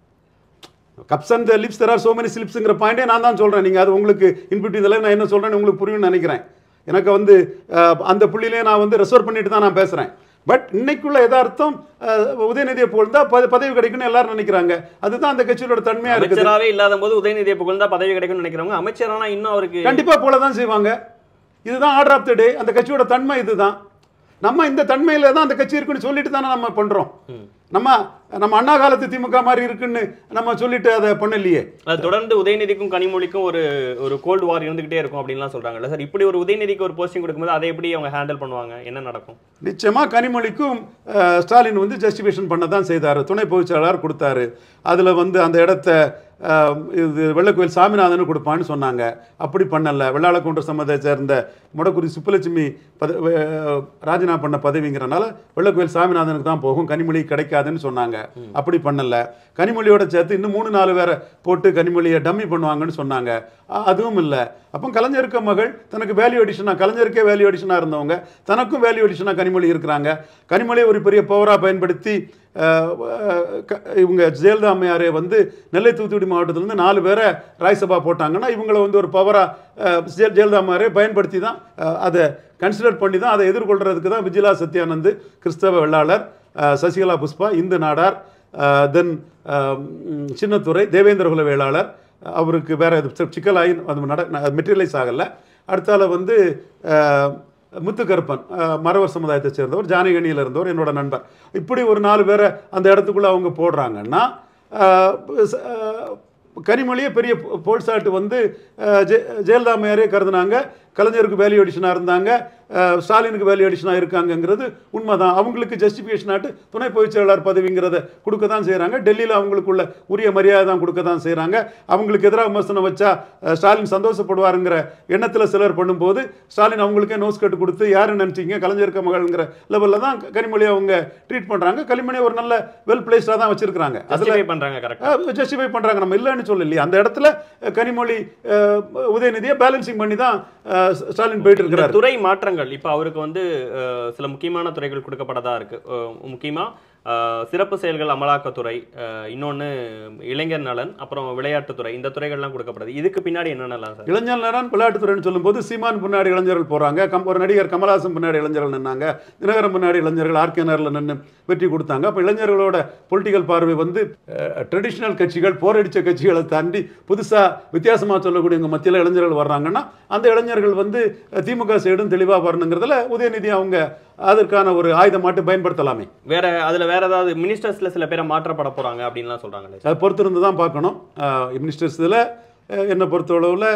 cups and lips there are so many ஸ்லிப்ஸுங்கிற பாயிண்டே நான் தான் சொல்றேன் நீங்க அது உங்களுக்கு இன்புட் இதில் நான் என்ன சொல்றேன்னு உங்களுக்கு புரியும்னு நினைக்கிறேன் எனக்கு வந்து அஹ், அந்த புள்ளியிலே நான் வந்து ரெசர்வ் பண்ணிட்டு தான் நான் பேசுறேன் பட் இன்னைக்குள்ள யதார்த்தம் அஹ், உதயநிதியை புகழ்ந்தா பத- பதவி கிடைக்கும்னு எல்லாரும் நினைக்கிறாங்க அதுதான் அந்த கட்சியோட தன்மையா இருக்குது அமைச்சராவே இல்லாத போது உதயநிதியை புகழ்ந்தா பதவி கிடைக்கும்னு நினைக்கிறவங்க அமைச்சரானா இன்னும் அவருக்கு கண்டிப்பா போல தான் செய்வாங்க இதுதான் ஆர்டர் ஆஃப் த டே அந்த கட்சியோட தன்மை இதுதான் நம்ம இந்த தன்மையில தான் அந்த கட்சி இருக்குன்னு சொல்லிட்டு தானே நம்ம பண்றோம் நம்ம நம்ம அண்ணா காலத்து திமுக மாதிரி இருக்குன்னு நம்ம சொல்லிட்டு அதை பண்ணலையே அது தொடர்ந்து உதயநிதிக்கும் கனிமொழிக்கும் ஒரு ஒரு கோல்டு வார் இருந்துகிட்டே இருக்கும் அப்படின்லாம் சொல்றாங்கல்ல சார் இப்படி ஒரு உதயநிதிக்கு ஒரு போஸ்டிங் கொடுக்கும்போது அதை எப்படி அவங்க ஹேண்டில் பண்ணுவாங்க என்ன நடக்கும் நிச்சயமா கனிமொழிக்கும் அஹ், ஸ்டாலின் வந்து ஜஸ்டிஃபிகேஷன் பண்ண தான் செய்தார் துணை பொதுச் செயலாளர் கொடுத்தாரு அதுல வந்து அந்த இடத்த அஹ், இது வெள்ளக்கோயில் சாமிநாதன் கொடுப்பான்னு சொன்னாங்க அப்படி பண்ணல வெள்ளாளக்குன்ற சம்மதை சேர்ந்த முடக்குடி சுப்புலட்சுமி பத அஹ், ராஜினாமா பண்ண பதவிங்கிறனால வெள்ளக்கோயில் சாமிநாதனுக்கு தான் போகும் கனிமொழி கிடைக்காதுன்னு சொன்னாங்க அப்படி பண்ணல கனிமொழியோட சேர்த்து இன்னும் மூணு நாலு பேரை போட்டு கனிமொழியை டம்மி பண்ணுவாங்கன்னு சொன்னாங்க அ- அதுவும் இல்லை அப்போ கலைஞருக்கு மகள் தனக்கு வேல்யூ அடிஷனாக கலைஞருக்கே வேல்யூ அடிஷனாக இருந்தவங்க தனக்கும் வேல்யூ அடிஷனாக கனிமொழி இருக்கிறாங்க கனிமொழியை ஒரு பெரிய பவராக பயன்படுத்தி அஹ், அஹ், க- இவங்க ஜெயலலிதா அம்மையாரே வந்து நெல்லை தூத்துக்குடி மாவட்டத்திலேருந்து நாலு பேரை ராய்சபா போட்டாங்கன்னா இவங்களை வந்து ஒரு பவராக ஜெயலலிதா அம்மையாரே பயன்படுத்தி தான் அஹ், அதை கன்சிடர் பண்ணி தான் அதை எதிர்கொள்றதுக்கு தான் விஜிலா சத்யானந்த் கிறிஸ்தவ வெள்ளாளர் அஹ், சசிகலா புஷ்பா இந்து நாடார் தென் சின்னத்துறை தேவேந்திரகுல வேளாளர் அவருக்கு வேற எது சிக்கலாகி அது நட மெட்டீரியலைஸ் ஆகலை அடுத்தால வந்து அஹ், முத்துக்கருப்பன் அஹ், மறவர் சமுதாயத்தை சேர்ந்தவர் ஜானகணியில் இருந்தவர் என்னோட நண்பர் இப்படி ஒரு நாலு பேரை அந்த இடத்துக்குள்ள அவங்க போடுறாங்கன்னா அஹ், ச- அஹ், கனிமொழியே பெரிய போல்சாட்டு வந்து அஹ், ஜெ ஜெயலலிதா அம்மையாரே கருதுனாங்க கலைஞருக்கு வேல்யூ அடிஷனாக இருந்தாங்க அஹ், ஸ்டாலினுக்கு வேல்யூ அடிஷனாக இருக்காங்கங்கிறது உண்மைதான் அவங்களுக்கு ஜஸ்டிஃபிகேஷன் ஆட்டு துணை பொதுச் செயலாளர் பதவிங்கிறத கொடுக்க தான் செய்கிறாங்க டெல்லியில் அவங்களுக்குள்ள உரிய மரியாதை தான் கொடுக்க தான் செய்கிறாங்க அவங்களுக்கு எதிராக விமர்சனம் வச்சா அஹ், ஸ்டாலின் சந்தோஷப்படுவாருங்கிற எண்ணத்தில் சிலர் பண்ணும்போது ஸ்டாலின் அவங்களுக்கே நோஸ் கட்டு கொடுத்து யாரு நினச்சிங்க கலைஞருக்கு மகள்ங்கிற லெவலில் தான் கனிமொழி அவங்க ட்ரீட் பண்ணுறாங்க கனிமொழி ஒரு நல்ல வெல் பிளேஸ்டாக தான் வச்சிருக்கிறாங்க அதில் Justify பண்றாங்க கரெக்ட் ஜஸ்டிஃபை பண்றாங்க நம்ம இல்லைன்னு சொல்லலையே அந்த இடத்துல அஹ், கனிமொழி அஹ், உதயநிதியை பேலன்சிங் பண்ணி தான் அஹ், ஸ்டாலின் போயிட்டு இந்த இருக்கிறாரு துறை மாற்றங்கள் இப்ப அவருக்கு வந்து அஹ், சில முக்கியமான துறைகள் கொடுக்கப்பட்டதா இருக்கு அஹ், முக்கியமா அஹ், சிறப்பு செயல்கள் அமலாக்கத்துறை அஹ், இன்னொன்னு இளைஞர் நலன் அப்புறம் விளையாட்டுத்துறை இந்த துறைகள்லாம் கொடுக்கப்படுது இதுக்கு பின்னாடி என்னென்னலாம் சார் இளைஞர் நலன் விளையாட்டுத்துறைன்னு சொல்லும்போது சீமான் பின்னாடி இளைஞர்கள் போறாங்க கம் ஒரு நடிகர் கமலஹாசன் பின்னாடி இளைஞர்கள் நின்னாங்க தினகரன் பின்னாடி இளைஞர்கள் ஆர்கே நகரில் நின்று வெற்றி கொடுத்தாங்க அப்போ இளைஞர்களோட பொலிட்டிக்கல் பார்வை வந்து ட்ரெடிஷ்னல் கட்சிகள் போரடிச்ச கட்சிகளை தாண்டி புதுசாக வித்தியாசமாக சொல்லக்கூடிய உங்கள் மத்தியில் இளைஞர்கள் வர்றாங்கன்னா அந்த இளைஞர்கள் வந்து அஹ், திமுக சைடும் தெளிவாக வரணுங்கிறதுல உதயநிதி அவங்க அதற்கான ஒரு ஆயுதமாட்டு பயன்படுத்தலாமே வேற அதுல வேற ஏதாவது மினிஸ்டர்ஸ்ல சில பேரை மாற்றப்பட போறாங்க அப்படின்லாம் சொல்றாங்களே அதை பொறுத்திருந்து தான் பார்க்கணும் மினிஸ்டர்ஸ் இதில் என்னை பொறுத்தளவில்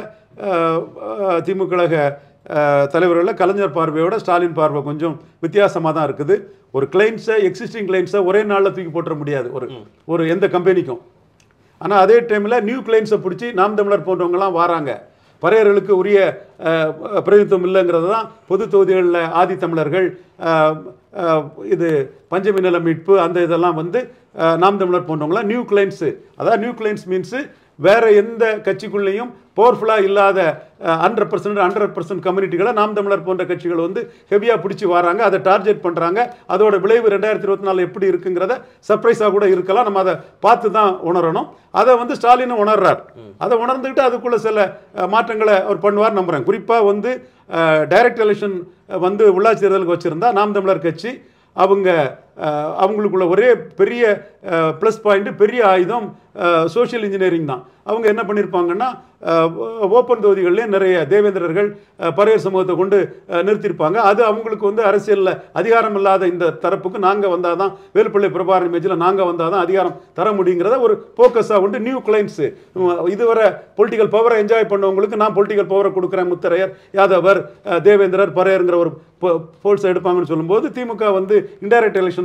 திமுக கழக தலைவர்களில் கலைஞர் பார்வையோட ஸ்டாலின் பார்வை கொஞ்சம் வித்தியாசமாக தான் இருக்குது ஒரு கிளைண்ட்ஸை எக்ஸிஸ்டிங் கிளைண்ட்ஸை ஒரே நாளில் தூக்கி போட்டுற முடியாது ஒரு ஒரு எந்த கம்பெனிக்கும் ஆனால் அதே டைமில் நியூ கிளைண்ட்ஸை பிடிச்சி நாம் தமிழர் போன்றவங்கலாம் வராங்க பறையர்களுக்கு உரிய அஹ், பிரதிநிதித்துவம் இல்லைங்கிறது தான் பொது தொகுதிகளில் ஆதி தமிழர்கள் அஹ், அஹ், இது பஞ்சமி நில மீட்பு அந்த இதெல்லாம் வந்து அஹ், நாம் தமிழர் போன்றவங்களாம் நியூ கிளைண்ட்ஸு அதாவது நியூ கிளைண்ட்ஸ் மீன்ஸு வேற எந்த கட்சிக்குள்ளேயும் பவர்ஃபுல்லாக இல்லாத ஹண்ட்ரட் பர்சன்ட் ஹண்ட்ரட் பர்சன்ட் கம்யூனிட்டிகளை நாம் தமிழர் போன்ற கட்சிகள் வந்து ஹெவியாக பிடிச்சி வராங்க அதை டார்கெட் பண்ணுறாங்க அதோட விளைவு ரெண்டாயிரத்தி இருபத்தி நாலு எப்படி இருக்குங்கிறத சர்ப்ரைஸாக கூட இருக்கலாம் நம்ம அதை பார்த்து தான் உணரணும் அதை வந்து ஸ்டாலினும் உணர்றார் அதை உணர்ந்துக்கிட்டு அதுக்குள்ள சில அஹ், மாற்றங்களை அவர் பண்ணுவார் நம்புறேன் குறிப்பாக வந்து டைரக்ட் எலெக்ஷன் வந்து உள்ளாட்சி தேர்தலுக்கு வச்சுருந்தா நாம் தமிழர் கட்சி அவங்க அஹ், அவங்களுக்குள்ள ஒரே பெரிய ப்ளஸ் பாயிண்ட் பெரிய ஆயுதம் சோஷியல் இன்ஜினியரிங் தான் அவங்க என்ன பண்ணியிருப்பாங்கன்னா ஓப்பன் தொகுதிகளிலே நிறைய தேவேந்திரர்கள் அஹ், பறையர் சமூகத்தை கொண்டு அஹ், நிறுத்தியிருப்பாங்க அது அவங்களுக்கு வந்து அரசியலில் அதிகாரம் இல்லாத இந்த தரப்புக்கு நாங்கள் வந்தால் தான் வேலுப்பிள்ளை பிரபாகரன் மேஜில் நாங்கள் வந்தால் தான் அதிகாரம் தர முடியுங்கிறத ஒரு ஃபோக்கஸாக கொண்டு நியூ கிளைண்ட்ஸு இதுவரை பொலிட்டிக்கல் பவரை என்ஜாய் பண்ணவங்களுக்கு நான் பொலிட்டிக்கல் பவரை கொடுக்குறேன் முத்தரையர் யாதவர் அஹ், தேவேந்திரர் பறையருங்கிற ஒரு போல்ஸ் எடுப்பாங்கன்னு சொல்லும்போது திமுக வந்து இன்டைரக்ட் எலெக்ஷனை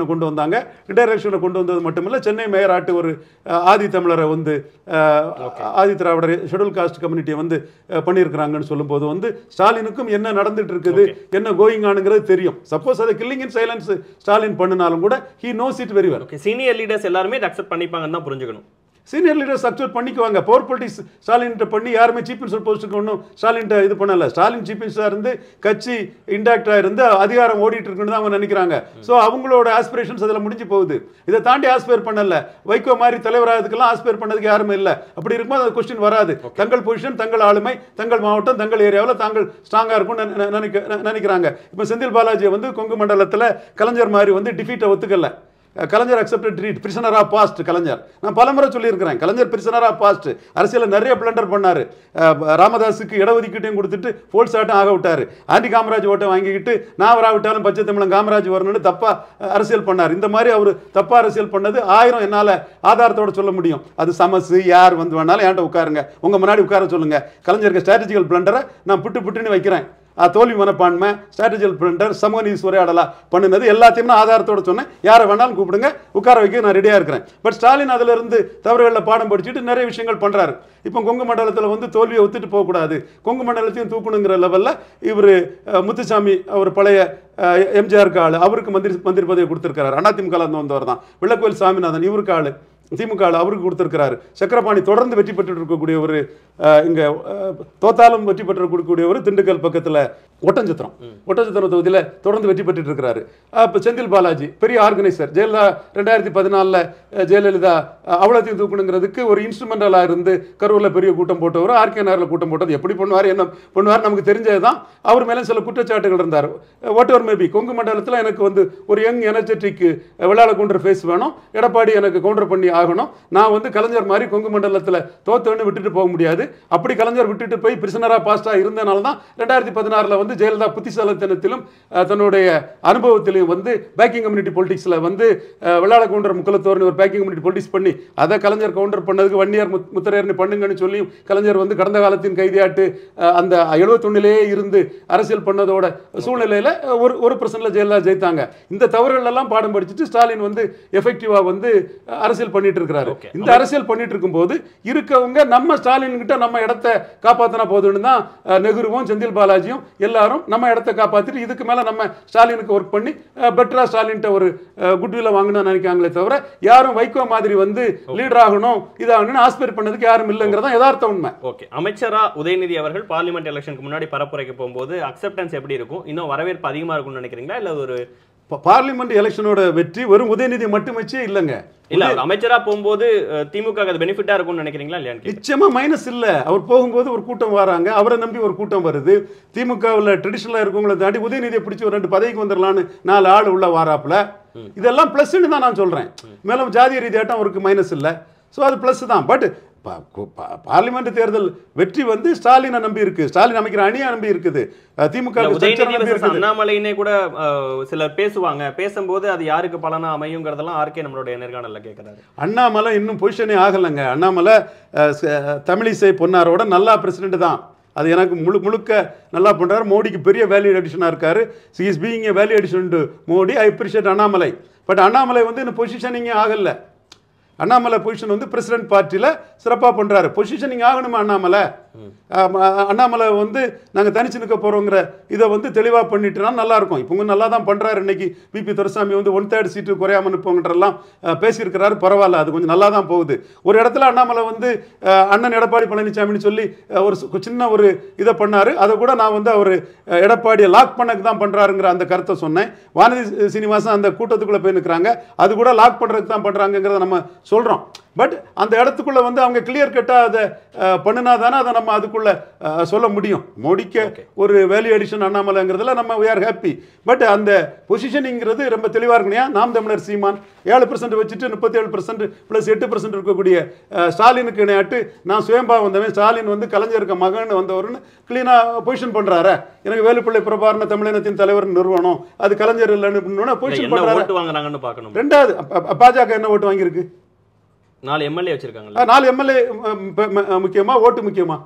எலெக்ஷனை கொண்டு வந்தாங்க இன்டைரக்ட் எலெக்ஷனை கொண்டு வந்தது மட்டுமில்ல சென்னை மேயர் ஆட்டு ஒரு அஹ், ஆதி தமிழரை வந்து அஹ், ஆதி திராவிடர் ஷெட்யூல் காஸ்ட் கம்யூனிட்டியை வந்து அஹ், பண்ணியிருக்கிறாங்கன்னு சொல்லும்போது வந்து ஸ்டாலினுக்கும் என்ன நடந்துட்டு இருக்குது என்ன கோயிங் ஆனுங்கிறது தெரியும் சப்போஸ் அதை கில்லிங் இன் சைலன்ஸ் ஸ்டாலின் பண்ணினாலும் கூட he knows it very well okay senior leaders எல்லாருமே அக்செப்ட் பண்ணிப்பாங்கன்னு தான் புரிஞ்சுக்கணும் சீனியர் லீடர்ஸ் அக்செப்ட் பண்ணிக்குவாங்க பவர் பொலிட்டிக்ஸ் ஸ்டாலின்கிட்ட பண்ணி யாருமே சீஃப் மினிஸ்டர் போஸ்ட்டுக்கு ஒன்றும் ஸ்டாலின்கிட்ட இது பண்ணல ஸ்டாலின் சீஃப் மினிஸ்டராக இருந்து கட்சி இன்டாக்டாக இருந்து அதிகாரம் ஓடிட்டு இருக்குன்னு தான் அவங்க நினைக்கிறாங்க ஸோ அவங்களோட ஆஸ்பிரேஷன்ஸ் அதில் முடிஞ்சு போகுது இதை தாண்டி ஆஸ்பயர் பண்ணல வைகோ மாதிரி தலைவராகிறதுக்கெல்லாம் ஆஸ்பயர் பண்ணதுக்கு யாருமே இல்லை அப்படி இருக்கும்போது அது கொஸ்டின் வராது தங்கள் பொசிஷன் தங்கள் ஆளுமை தங்கள் மாவட்டம் தங்கள் ஏரியாவில் தாங்கள் ஸ்ட்ராங்காக இருக்கும்னு நினை- நினைக்க நெ- நினைக்கிறாங்க இப்போ செந்தில் பாலாஜியை வந்து கொங்கு மண்டலத்தில் கலைஞர் மாதிரி வந்து டிஃபீட்டை ஒத்துக்கல Kalaignar accepted treat prisoner of past Kalaignar நான் பலமுறை சொல்லியிருக்கிறேன் கலைஞர் பிரிசனர் ஆஃப் பாஸ்ட் அரசியலில் நிறைய பிளண்டர் பண்ணார் ராமதாஸுக்கு இடஒதுக்கீட்டையும் கொடுத்துட்டு ஃபோல்ஸ் ஆட்டம் ஆக விட்டார் ஆண்டி காமராஜ் ஓட்டை வாங்கிக்கிட்டு நான் வராவிட்டாலும் பச்சை தமிழன் காமராஜ் வரணும்னு தப்பா அஹ், அரசியல் பண்ணார் இந்த மாதிரி அவர் தப்பா அரசியல் பண்ணது ஆயிரம் என்னால் ஆதாரத்தோட சொல்ல முடியும் அது சமசு யார் வந்து வேணாலும் என்கிட்ட உட்காருங்க உங்கள் முன்னாடி உட்கார சொல்லுங்க கலைஞருக்கு ஸ்ட்ராட்டஜிக்கல் பிளண்டரை நான் புட்டு புட்டுன்னு வைக்கிறேன் அஹ், தோல்வி மனப்பான்மை ஸ்ட்ராட்டஜிக்கல் பிரிண்டர் சமூக நீதி உரையாடலா பண்ணினது எல்லாத்தையும் நான் ஆதாரத்தோட சொன்னேன் யாரை வேணாலும் கூப்பிடுங்க உட்கார வைக்க நான் ரெடியாக இருக்கிறேன் பட் ஸ்டாலின் அதுல இருந்து தவறுகளில் பாடம் படிச்சுட்டு நிறைய விஷயங்கள் பண்றாரு இப்போ கொங்கு மண்டலத்தில் வந்து தோல்வியை ஒத்துட்டு போகக்கூடாது கொங்கு மண்டலத்தையும் தூக்கணுங்கிற லெவலில் இவர் முத்துசாமி அவர் பழைய அஹ், எம்ஜிஆருக்கு ஆள் அவருக்கு மந்திரி மந்திரி பதவி கொடுத்துருக்காரு அதிமுக இருந்து வந்தவர் தான் வெள்ளக்கோயில் சாமிநாதன் இவருக்கு ஆள் திமுக ஆள் அவருக்கு கொடுத்துருக்கிறாரு சக்கரபாணி தொடர்ந்து வெற்றி பெற்று இருக்கக்கூடிய ஒரு அஹ், இங்க அஹ், தோத்தாலும் வெற்றி பெற்று கொடுக்கக்கூடிய ஒரு திண்டுக்கல் பக்கத்துல ஒட்டஞ்சத்திரம் ஒட்டஞ்சத்திரம் தொகுதியில தொடர்ந்து வெற்றி பெற்றுட்டு இருக்கிறாரு அப்ப செந்தில் பாலாஜி பெரிய ஆர்கனைசர் ஜெயலலிதா ரெண்டாயிரத்தி பதினாலில் ஜெயலலிதா அஹ், அவ்வளோத்தையும் தூக்கணுங்கிறதுக்கு ஒரு இன்ஸ்ட்ருமெண்டலா இருந்து கரூர்ல பெரிய கூட்டம் போட்டவர் ஆர்கே நகரில் கூட்டம் போட்டது எப்படி பண்ணுவார் என்ன பண்ணுவார் நமக்கு தெரிஞ்சதுதான் அவர் மேலே சில குற்றச்சாட்டுகள் இருந்தார் வாட் எவர் மேபி கொங்கு மண்டலத்தில் எனக்கு வந்து ஒரு யங் எனர்ஜெட்டிக் விளையாட கவுண்டர் ஃபேஸ் வேணும் எடப்பாடி எனக்கு கவுண்டர் பண்ணி ஆகணும் நான் வந்து கலைஞர் மாதிரி கொங்கு மண்டலத்தில் தோத்தோன்னு விட்டுட்டு போக முடியாது அப்படி கலைஞர் விட்டுட்டு போய் பிரிசனரா பாஸ்டா இருந்தனால தான் ரெண்டாயிரத்தி பதினாறில் வந்து ஜெயலலிதா புத்திசாலித்தனத்திலும் அஹ், தன்னுடைய அனுபவத்திலையும் வந்து பேக்கிங் கம்யூனிட்டி பொலிட்டிக்ஸில் வந்து அஹ், விளையாட கவுண்டர் முக்கலத்தோர்னு ஒரு பேக்கிங் கம்யூனிட்டி பொலிட்டிக்ஸ் பண்ணி அதை கலைஞர் கவுண்டர் பண்ணதுக்கு வன்னியர் முத்- முத்தரையர்னு பண்ணுங்கன்னு சொல்லி கலைஞர் வந்து கடந்த காலத்தின் கைதியாட்டு அஹ், அந்த எழுபத்தொன்னிலேயே இருந்து அரசியல் பண்ணதோட சூழ்நிலையில் ஒரு ஒரு பர்சன்ட்ல ஜெயலலிதா ஜெயித்தாங்க இந்த தவறுகள் எல்லாம் பாடம் படிச்சுட்டு ஸ்டாலின் வந்து எஃபெக்டிவா வந்து அஹ், அரசியல் பண்ணிட்டு இருக்கிறாரு Okay. இந்த அரசியல் பண்ணிட்டு இருக்கும்போது இருக்கவங்க நம்ம ஸ்டாலின் கிட்ட நம்ம இடத்த காப்பாத்தினா போதும்னு தான் அஹ், நெஹ்ருவும் செந்தில் பாலாஜியும் எல்லாரும் நம்ம இடத்த காப்பாத்திட்டு இதுக்கு மேல நம்ம ஸ்டாலினுக்கு ஒர்க் பண்ணி பெட்டரா ஸ்டாலின்ட்ட ஒரு குட்வில்ல வாங்கணும்னு நினைக்காங்களே தவிர யாரும் வைகோ மாதிரி வந்து லீடர் ஆகணும் இதாகணும்னு ஆஸ்பைர் பண்ணதுக்கு யாரும் இல்லைங்கிறதா யதார்த்த உண்மை ஓகே அமைச்சரா உதயநிதி அவர்கள் பார்லிமெண்ட் எலெக்ஷனுக்கு முன்னாடி பரப்புரைக்கு போகும்போது அக்செப்டன்ஸ் எப்படி இருக்கும் இன்னும் வரவேற்பு அதிகமா இருக்கும்னு நினைக்கிறீங்களா இல்ல ஒரு ப- பார்லிமெண்ட் எலெக்ஷனோட வெற்றி வெறும் உதயநிதி மட்டும் வச்சே இல்லைங்க இல்ல அவர் அமைச்சரா போகும்போது அஹ், திமுக க்கு அது பெனிஃபிட்டா இருக்கும்னு நினைக்கிறீங்களா இல்லையான்னு கேக்குறேன். நிச்சயமா மைனஸ் இல்ல அவர் போகும்போது ஒரு கூட்டம் வராங்க அவரை நம்பி ஒரு கூட்டம் வருது திமுகவில் ட்ரெடிஷனலாக இருக்கவங்களை தாண்டி உதயநிதியை பிடிச்சி ஒரு ரெண்டு பதவிக்கு வந்துடலான்னு நாலு ஆள் உள்ள வாராப்புல இதெல்லாம் ப்ளஸ்ன்னு தான் நான் சொல்றேன் மேலும் ஜாதிய ரீதியாட்டம் அவருக்கு மைனஸ் இல்ல ஸோ அது ப்ளஸ் தான் பட் பார்லிமெண்ட் தேர்தல் வெற்றி வந்து ஸ்டாலினை நம்பி இருக்கு ஸ்டாலின் அமைக்கிற அணியை நம்பி இருக்குது அஹ் திமுக இல்ல, க்கு உதயநிதி சச்சரவு நம்பி versus இருக்குது அண்ணாமலைன்னே கூட அஹ், சிலர் பேசுவாங்க பேசும்போது அது யாருக்கு பலனா அமையுங்கிறதெல்லாம் ஆர்கே நம்மளுடைய நேர்காணல்ல கேட்கிறாரு அண்ணாமலை இன்னும் பொசிஷனே ஆகலைங்க அண்ணாமலை அஹ், ச- தமிழிசை பொன்னாரோட நல்லா பிரசிடென்ட் தான் அது எனக்கு முழு முழுக்க நல்லா பண்றாரு மோடிக்கு பெரிய வேல்யூ அடிஷனாக இருக்காரு she is being a value addition to Modi I appreciate Annamalai but Annamalai வந்து இன்னும் பொசிஷனிங்கே ஆகல அண்ணாமலை பொசிஷன் வந்து பிரசிடென்ட் பார்ட்டியில் சிறப்பாக பண்ணுறாரு பொசிஷனிங் ஆகணுமா அண்ணாமலை ஆமா, அண்ணாமலை வந்து நாங்கள் தனிச்சு நிற்க போகிறோங்கிற இதை வந்து தெளிவாக பண்ணிட்டுனா நல்லா இருக்கும் இப்போ நல்லா தான் பண்ணுறாரு இன்னைக்கு பிபி துரைசாமி வந்து ஒன் தேர்ட் சீட்டு குறையாம நிற்போங்கன்றெல்லாம் அஹ், பேசியிருக்கிறாரு பரவாயில்ல அது கொஞ்சம் நல்லா தான் போகுது ஒரு இடத்துல அண்ணாமலை வந்து அஹ், அண்ணன் எடப்பாடி பழனிசாமின்னு சொல்லி அஹ், ஒரு சு- சின்ன ஒரு இதை பண்ணாரு அதை கூட நான் வந்து அவர் எடப்பாடியை லாக் பண்ணக்கு தான் பண்ணுறாருங்கிற அந்த கருத்தை சொன்னேன் வானதி சி- சீனிவாசன் அந்த கூட்டத்துக்குள்ளே போய் நிற்கிறாங்க அது கூட லாக் பண்ணுறதுக்கு தான் பண்ணுறாங்கிறத நம்ம சொல்கிறோம் பட் அந்த இடத்துக்குள்ள வந்து அவங்க கிளியர் கட்டாக அதை அஹ், பண்ணுனா தானே அதை நம்ம அதுக்குள்ள அஹ், சொல்ல முடியும் மோடிக்கு ஒரு வேல்யூ அடிஷன் அண்ணாமலைங்கிறதுல நம்ம we are ஹாப்பி பட் அந்த பொசிஷனிங்கிறது ரொம்ப தெளிவாக இருக்கணும் நாம் தமிழர் சீமான் ஏழு பர்சன்ட் வச்சுட்டு முப்பத்தி ஏழு பர்சன்ட் ப்ளஸ் எட்டு பர்சன்ட் இருக்கக்கூடிய அஹ், ஸ்டாலினுக்கு இணையாட்டு நான் சுயம்பா வந்தவன் ஸ்டாலின் வந்து கலைஞருக்கு மகன் வந்தவர்னு க்ளீனாக பொசிஷன் பண்ணுறாரு எனக்கு வேலுப்பிள்ளை பிரபாரண தமிழினத்தின் தலைவர் நிறுவனம் அது கலைஞர் இல்லைன்னு இல்ல, பொசிஷன் என்ன பண்ணுறாரு ஓட்டு வாங்குறாங்கன்னு பார்க்கணும் ரெண்டாவது அப்ப- அப்ப பாஜக என்ன ஓட்டு வாங்கியிருக்கு நாலு எம்எல்ஏ வச்சிருக்காங்கல்ல அஹ் நாலு எம்எல்ஏ முக்கியமா ஓட்டு முக்கியமா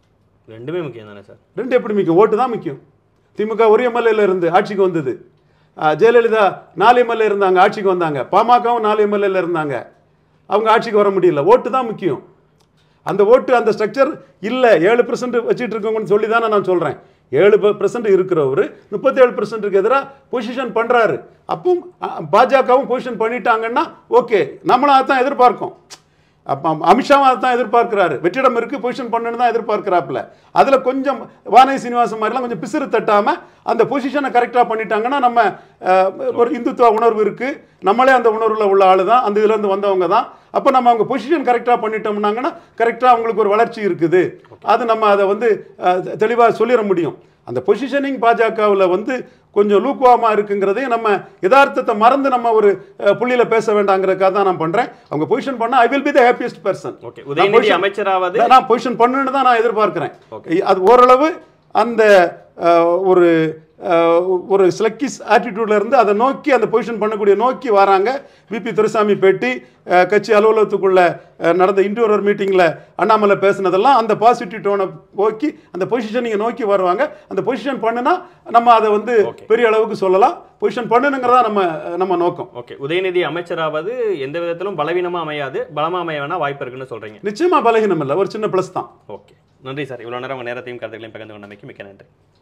ரெண்டுமே முக்கியம் தானே சார் ரெண்டு எப்படி முக்கியம் ஓட்டு தான் முக்கியம் திமுக ஒரு எம்எல்ஏல இருந்து ஆட்சிக்கு வந்தது அஹ், ஜெயலலிதா நாலு எம்எல்ஏ இருந்தாங்க ஆட்சிக்கு வந்தாங்க பாமகவும் நாலு எம்எல்ஏல இருந்தாங்க அவங்க ஆட்சிக்கு வர முடியல ஓட்டு தான் முக்கியம் அந்த ஓட்டு அந்த ஸ்ட்ரக்சர் இல்லை ஏழு பர்சன்ட் வச்சுட்டு இருக்கவங்கன்னு சொல்லி தானே நான் சொல்கிறேன் ஏழு பர்சன்ட் இருக்கிறவர் முப்பத்தேழு பர்சன்ட்டுக்கு எதிராக பொசிஷன் பண்ணுறாரு அப்பவும் அ- பாஜகவும் பொசிஷன் பண்ணிட்டாங்கன்னா ஓகே நம்மளும் அதான் எதிர்பார்க்கோம் அப்போ அமித்ஷாவும் அதை தான் எதிர்பார்க்கிறாரு வெற்றிடம் இருக்கு பொசிஷன் பண்ணணும்னு தான் எதிர்பார்க்கிறாப்புல அதில் கொஞ்சம் வானதி சீனிவாசன் மாதிரிலாம் கொஞ்சம் பிசிறு தட்டாமல் அந்த பொசிஷனை கரெக்டாக பண்ணிட்டாங்கன்னா நம்ம அஹ், ஒரு இந்துத்துவ உணர்வு இருக்கு நம்மளே அந்த உணர்வில் உள்ள ஆளு தான் அந்த இதுலேருந்து வந்தவங்க தான் அப்போ நம்ம அவங்க பொசிஷன் கரெக்டாக பண்ணிட்டோம்னாங்கன்னா கரெக்டாக அவங்களுக்கு ஒரு வளர்ச்சி இருக்குது அது நம்ம அதை வந்து தெளிவாக சொல்லிட முடியும் அந்த பொசிஷனிங் பாஜகவில் வந்து கொஞ்சம் லூக்வாமா இருக்குங்கிறதையும் நம்ம யதார்த்தத்தை மறந்து நம்ம ஒரு அஹ், புள்ளியில பேச வேண்டாங்கிறதுக்காக தான் நான் பண்றேன் அவங்க பொசிஷன் பண்ணா I will be the happiest person okay Udhayanidhi அமைச்சராவது நான் பொசிஷன் பண்ணணும்னு தான் நான் எதிர்பார்க்கிறேன் அது ஓரளவு அந்த அஹ், ஒரு அஹ், ஒரு ஸ்லக்கிஸ் ஆட்டிடியூட்ல இருந்து அதை நோக்கி அந்த பொசிஷன் பண்ணக்கூடிய நோக்கி வராங்க விபி துரைசாமி பேட்டி அஹ், கட்சி அலுவலகத்துக்குள்ள அஹ், நடந்த இன்டூரர் மீட்டிங்ல அண்ணாமலை பேசுனதெல்லாம் அந்த பாசிட்டிவ் டோனை நோக்கி அந்த பொசிஷனிங்கை நோக்கி வருவாங்க அந்த பொசிஷன் பண்ணுனா நம்ம அதை வந்து பெரிய அளவுக்கு சொல்லலாம் பொசிஷன் பண்ணணுங்கிறதா நம்ம நம்ம நோக்கம் ஓகே உதயநிதி அமைச்சராவது எந்த விதத்திலும் பலவீனமா அமையாது பலமா அமைய வேணா வாய்ப்பு இருக்குன்னு சொல்றீங்க நிச்சயமா பலகீனம் இல்லை ஒரு சின்ன ப்ளஸ் தான் ஓகே நன்றி சார் இவ்வளவு நேரம் உங்க நேரத்தையும் கருத்துக்களையும் பகிர்ந்து கொண்டமைக்கு மிக்க நன்றி